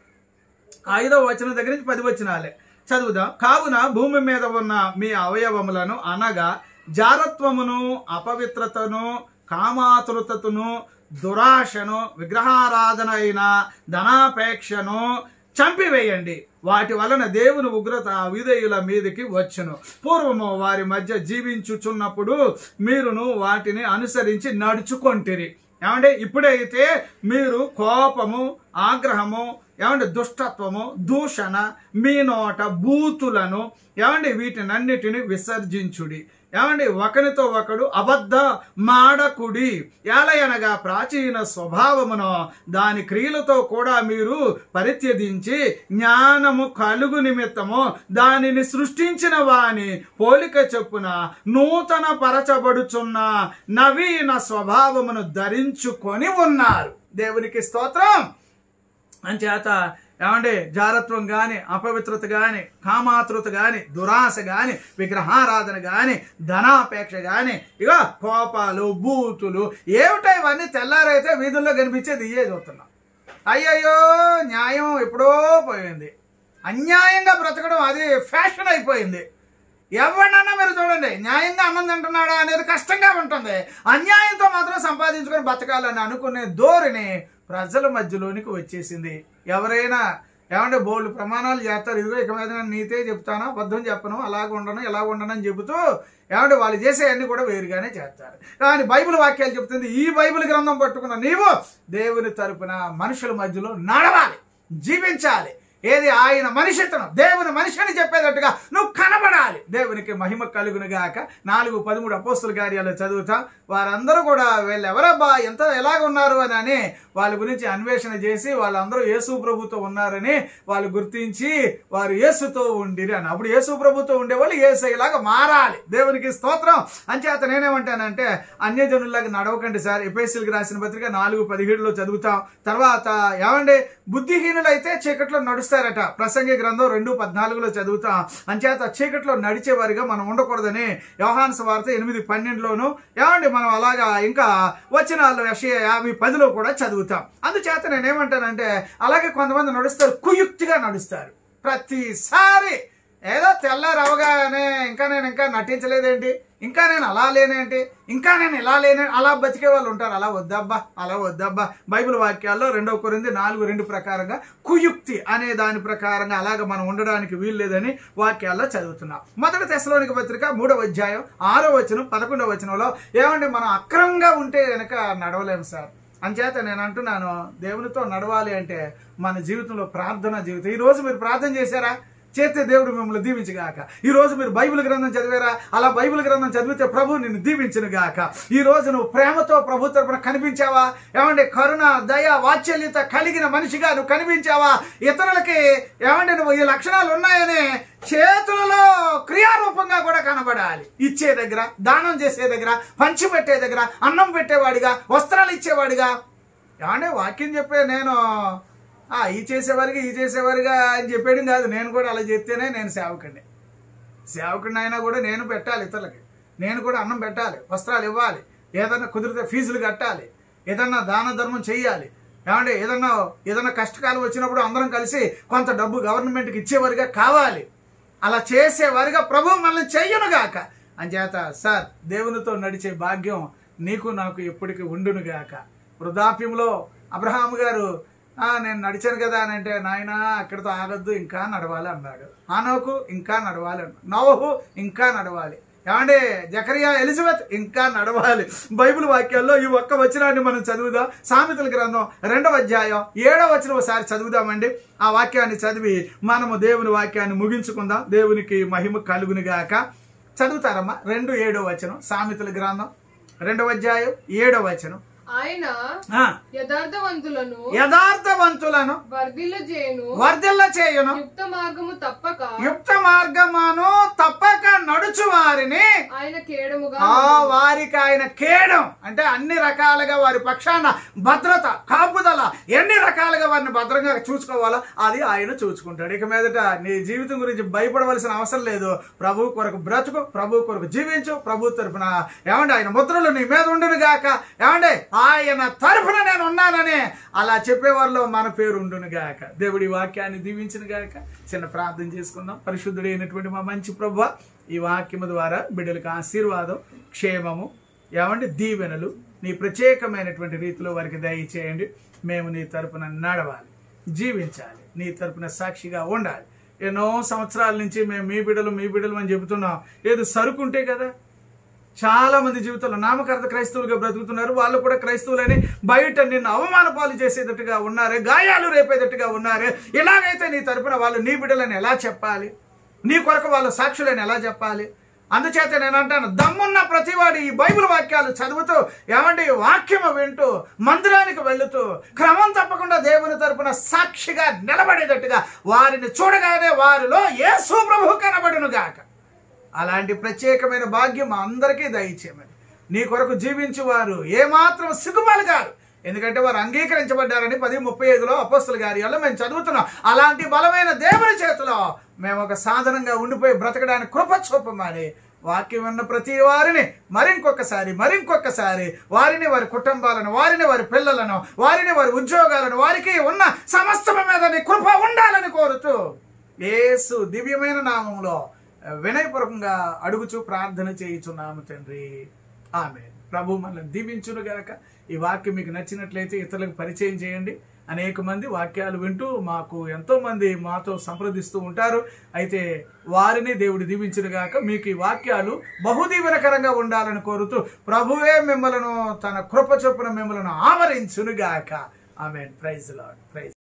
ఐదవ వచనం దగ్గర నుంచి పది వచనాలే చదువుదాం కావున భూమి మీద ఉన్న మీ అవయవములను అనగా జారత్వమును అపవిత్రతను కామాతురతను దురాశను విగ్రహారాధన అయిన ధనాపేక్షను చంపివేయండి వాటి వలన దేవుని ఉగ్రత అవిధేయుల మీదకి వచ్చును పూర్వము వారి మధ్య జీవించుచున్నప్పుడు మీరును వాటిని అనుసరించి నడుచుకొంటిరి ఏమంటే ఇప్పుడైతే మీరు కోపము ఆగ్రహము ఏమంటే దుష్టత్వము దూషణ మీ నోట బూతులను ఏమండి వీటినన్నిటిని విసర్జించుడి ఏమండి ఒకరితో ఒకడు అబద్ధ మాడకుడి ఏలయనగా ప్రాచీన స్వభావమును దాని క్రియలతో కూడా మీరు పరిత్యజించి జ్ఞానము కలుగు నిమిత్తము దానిని సృష్టించిన వాని పోలిక చొప్పున నూతన పరచబడుచున్న నవీన స్వభావమును ధరించుకొని ఉన్నారు దేవునికి స్తోత్రం అంచేత ఏమంటే జారత్వం కానీ అపవిత్రత కానీ కామాతృత కానీ దురాశ కానీ విగ్రహారాధన కానీ ధనాపేక్ష కానీ ఇక కోపాలు బూతులు ఏమిటో ఇవన్నీ తెల్లారైతే వీధుల్లో కనిపించేది ఇయే చూస్తున్నాం అయ్యయ్యో న్యాయం ఎప్పుడో పోయింది అన్యాయంగా బ్రతకడం అది ఫ్యాషన్ అయిపోయింది ఎవరినన్నా మీరు చూడండి న్యాయంగా అన్నం తింటున్నాడా అనేది కష్టంగా ఉంటుంది అన్యాయంతో మాత్రం సంపాదించుకొని బతకాలని అనుకునే ధోరణి ప్రజల మధ్యలోనికి వచ్చేసింది ఎవరైనా ఏమంటే బోల్డ్ ప్రమాణాలు చేస్తారు ఇదిగో ఇక మీద నేను నీతే చెప్తాను అబద్ధం చెప్పను అలాగ ఉండను ఎలా ఉండను అని చెబుతూ ఏమంటే వాళ్ళు చేసే అన్ని కూడా వేరుగానే చేస్తారు కానీ బైబిల్ వాక్యాలు చెప్తుంది ఈ బైబిల్ గ్రంథం పట్టుకున్న నీవు దేవుని తరపున మనుషుల మధ్యలో నడవాలి జీవించాలి ఏది ఆయన మనిషితను దేవుని మనిషి అని చెప్పేటట్టుగా నువ్వు కనబడాలి దేవునికి మహిమ కలుగును గాక నాలుగు పదమూడు అపోస్తుల కార్యాలు చదువుతాం వారందరూ కూడా వీళ్ళు ఎవరబ్బా ఎంత ఎలాగ ఉన్నారు అని అని వాళ్ళ గురించి అన్వేషణ చేసి వాళ్ళందరూ యేసు ప్రభుతో ఉన్నారని వాళ్ళు గుర్తించి వారు యేసుతో ఉండిరి అని అప్పుడు యేసు ప్రభుతో ఉండేవాళ్ళు ఏసైలాగా మారాలి దేవునికి స్తోత్రం అంచేత నేనేమంటానంటే అన్యజనుల్లాగా నడవకండి సార్ ఎపిఎస్సీలకు రాసిన పత్రిక నాలుగు పదిహేడులో చదువుతాం తర్వాత ఏమండి బుద్ధిహీనులైతే చీకట్లో నడుస్తారట ప్రసంగి గ్రంథం రెండు పద్నాలుగులో చదువుతాం అంచేత చీకట్లో నడిచేవారిగా మనం ఉండకూడదని యోహాన్స్ వార్త ఎనిమిది పన్నెండులోను ఏమండి మనం అలాగా ఇంకా వచనాల్లో యెషయా యాభై పదిలో కూడా చదువుతాం అందుచేత నేనేమంటానంటే అలాగే కొంతమంది నడుస్తారు కుయుక్తిగా నడుస్తారు ప్రతిసారి ఏదో తెల్లారు అవగానే ఇంకా నేను ఇంకా నటించలేదేంటి ఇంకా నేను అలా లేనేంటి ఇంకా నేను ఇలా లేనే అలా బతికే వాళ్ళు ఉంటారు అలా వద్దబ్బా అలా వద్దబ్బా బైబిల్ వాక్యాల్లో రెండవ కొరింది నాలుగు రెండు ప్రకారంగా కుయుక్తి అనే దాని ప్రకారంగా అలాగ మనం ఉండడానికి వీలు లేదని వాక్యాల్లో చదువుతున్నాం మొదటి తెశలోనిక పత్రిక మూడవ అధ్యాయం ఆరో వచనం పదకొండవ వచనంలో ఏమండి మనం అక్రమంగా ఉంటే కనుక నడవలేము సార్ అంచేత నేను అంటున్నాను దేవునితో నడవాలి అంటే మన జీవితంలో ప్రార్థన జీవితం ఈ రోజు మీరు ప్రార్థన చేశారా చేస్తే దేవుడు మిమ్మల్ని దీవించుగాక ఈ రోజు మీరు బైబిల్ గ్రంథం చదివారా అలా బైబిల్ గ్రంథం చదివితే ప్రభు నిన్ను దీవించును గాక ఈ రోజు నువ్వు ప్రేమతో ప్రభు తరపున కనిపించావా ఏమంటే కరుణ దయ వాత్సల్యత కలిగిన మనిషిగా నువ్వు కనిపించావా ఇతరులకి ఏమంటే నువ్వు ఈ లక్షణాలు ఉన్నాయని చేతులలో క్రియారూపంగా కూడా కనబడాలి ఇచ్చే దగ్గర దానం చేసే దగ్గర పంచి పెట్టే దగ్గర అన్నం పెట్టేవాడిగా వస్త్రాలు ఇచ్చేవాడిగా ఏమంటే వాక్యం చెప్పే నేను ఆ, ఈ చేసేవారికి ఈ చేసేవారిగా అని చెప్పేయడం కాదు నేను కూడా అలా చెప్తేనే నేను సేవకుడిని సేవకుడిని అయినా కూడా నేను పెట్టాలి ఇతరులకి నేను కూడా అన్నం పెట్టాలి వస్త్రాలు ఇవ్వాలి ఏదన్నా కుదిరితే ఫీజులు కట్టాలి ఏదన్నా దాన ధర్మం చెయ్యాలి ఏమంటే ఏదన్నా ఏదన్నా కష్టకాలం వచ్చినప్పుడు అందరం కలిసి కొంత డబ్బు గవర్నమెంట్కి ఇచ్చేవారిగా కావాలి అలా చేసేవారిగా ప్రభు మనల్ని చెయ్యనుగాక అంచేత సార్ దేవునితో నడిచే భాగ్యం నీకు నాకు ఎప్పటికీ ఉండునుగాక వృద్ధాప్యంలో అబ్రహాము గారు "ఆ, నేను నడిచాను కదా అని అంటే నాయన అక్కడితో ఆగద్దు ఇంకా నడవాలి అన్నాడు ఆనోకు ఇంకా నడవాలి అన్నాడు నవహు ఇంకా నడవాలి ఏమంటే జకరియా ఎలిజబెత్ ఇంకా నడవాలి బైబిల్ వాక్యాల్లో ఈ ఒక్క వచనాన్ని మనం చదువుదాం సామెతల గ్రంథం రెండవ అధ్యాయం ఏడవ వచనం ఒకసారి చదువుదామండి ఆ వాక్యాన్ని చదివి మనము దేవుని వాక్యాన్ని ముగించుకుందాం దేవునికి మహిమ కలుగుని గాక చదువుతారమ్మా రెండు ఏడో వచనం సామెతల గ్రంథం రెండవ అధ్యాయం ఏడవ వచనం ఆయన ఆ, యథార్థవంతులను యథార్థవంతులను వర్ధిల్ల చేయను వర్ధిల్ల చేయును యుక్త మార్గము తప్పక యుక్త మార్గమును తప్పక నడుచు వారిని ఆయన కేడముగా ఆ వారికి ఆయన కేడం అంటే అన్ని రకాలుగా వారి పక్షాన భద్రత కాపుదల ఎన్ని రకాలుగా వారిని భద్రంగా చూసుకోవాలో అది ఆయన చూసుకుంటాడు ఇక మీదట నీ జీవితం గురించి భయపడవలసిన అవసరం లేదు ప్రభు కొరకు బ్రతుకు ప్రభు కొరకు జీవించు ప్రభు తరపున ఏమండి ఆయన ముద్రలు నీ మీద ఉండును గాక ఏమండి ఆయన తరపున నేను ఉన్నానని అలా చెప్పేవారిలో మన పేరు ఉండును గాక దేవుడి వాక్యాన్ని దీవించిన గాక చిన్న ప్రార్థన చేసుకుందాం పరిశుద్ధుడైనటువంటి మా మంచి ప్రభు ఈ వాక్యము ద్వారా బిడ్డలకు ఆశీర్వాదం క్షేమము ఏమంటే దీవెనలు నీ ప్రత్యేకమైనటువంటి రీతిలో వారికి దయచేయండి మేము నీ తరపున నడవాలి జీవించాలి నీ తరపున సాక్షిగా ఉండాలి ఎన్నో సంవత్సరాల నుంచి మేము మీ బిడ్డలు మీ బిడ్డలు అని చెబుతున్నాం ఏదో సరుకుంటే కదా చాలా మంది జీవితంలో నామకార్థ క్రైస్తవులుగా బ్రతుకుతున్నారు వాళ్ళు కూడా క్రైస్తవులని బయట నిన్ను అవమాన పాలు చేసేటట్టుగా ఉన్నారే గాయాలు రేపేటట్టుగా ఉన్నారే ఇలాగైతే నీ తరపున వాళ్ళు నీ బిడ్డలని ఎలా చెప్పాలి నీ కొరకు వాళ్ళ సాక్షులని ఎలా చెప్పాలి అందుచేత నేను అంటాను దమ్మున్న ప్రతివాడు ఈ బైబిల్ వాక్యాలు చదువుతూ ఏమంటే ఈ వాక్యము వింటూ మందిరానికి వెళుతూ క్రమం తప్పకుండా దేవుని తరపున సాక్షిగా నిలబడేటట్టుగా వారిని చూడగానే వారిలో యేసు ప్రభు కనబడును గాక అలాంటి ప్రత్యేకమైన భాగ్యం మా అందరికీ దయచేయమని నీ కొరకు జీవించువారు ఏమాత్రం సిగ్గుపలగారు ఎందుకంటే వారు అంగీకరించబడ్డారని పది ముప్పై ఐదులో అపోస్తుల కార్యాల్లో మేము చదువుతున్నాం అలాంటి బలమైన దేవుని చేతిలో మేము ఒక సాధనంగా ఉండిపోయి బ్రతకడానికి కృప చూపమని వాక్యం విన్న ప్రతి వారిని మరింకొకసారి మరింకొకసారి వారిని వారి కుటుంబాలను వారిని వారి పిల్లలను వారిని వారి ఉద్యోగాలను వారికి ఉన్న సమస్తము మీద నీ కృప ఉండాలని కోరుతూ యేసు దివ్యమైన నామంలో వినయపూర్వకంగా అడుగుచూ ప్రార్థన చేయుచున్నాము తండ్రి ఆమె ప్రభు మనల్ని దీవించును గాక ఈ వాక్యం మీకు నచ్చినట్లయితే ఇతరులకు పరిచయం చేయండి అనేక మంది వాక్యాలు వింటూ మాకు ఎంతో మంది మాతో సంప్రదిస్తూ ఉంటారు అయితే వారిని దేవుడు దీవించును గాక మీకు ఈ వాక్యాలు బహుదీవనకరంగా ఉండాలని కోరుతూ ప్రభువే మిమ్మలను తన కృప చొప్పున మిమ్మలను ఆవరించును గాక ఆమె ప్రైజ్ లాడ్ ప్రైజ్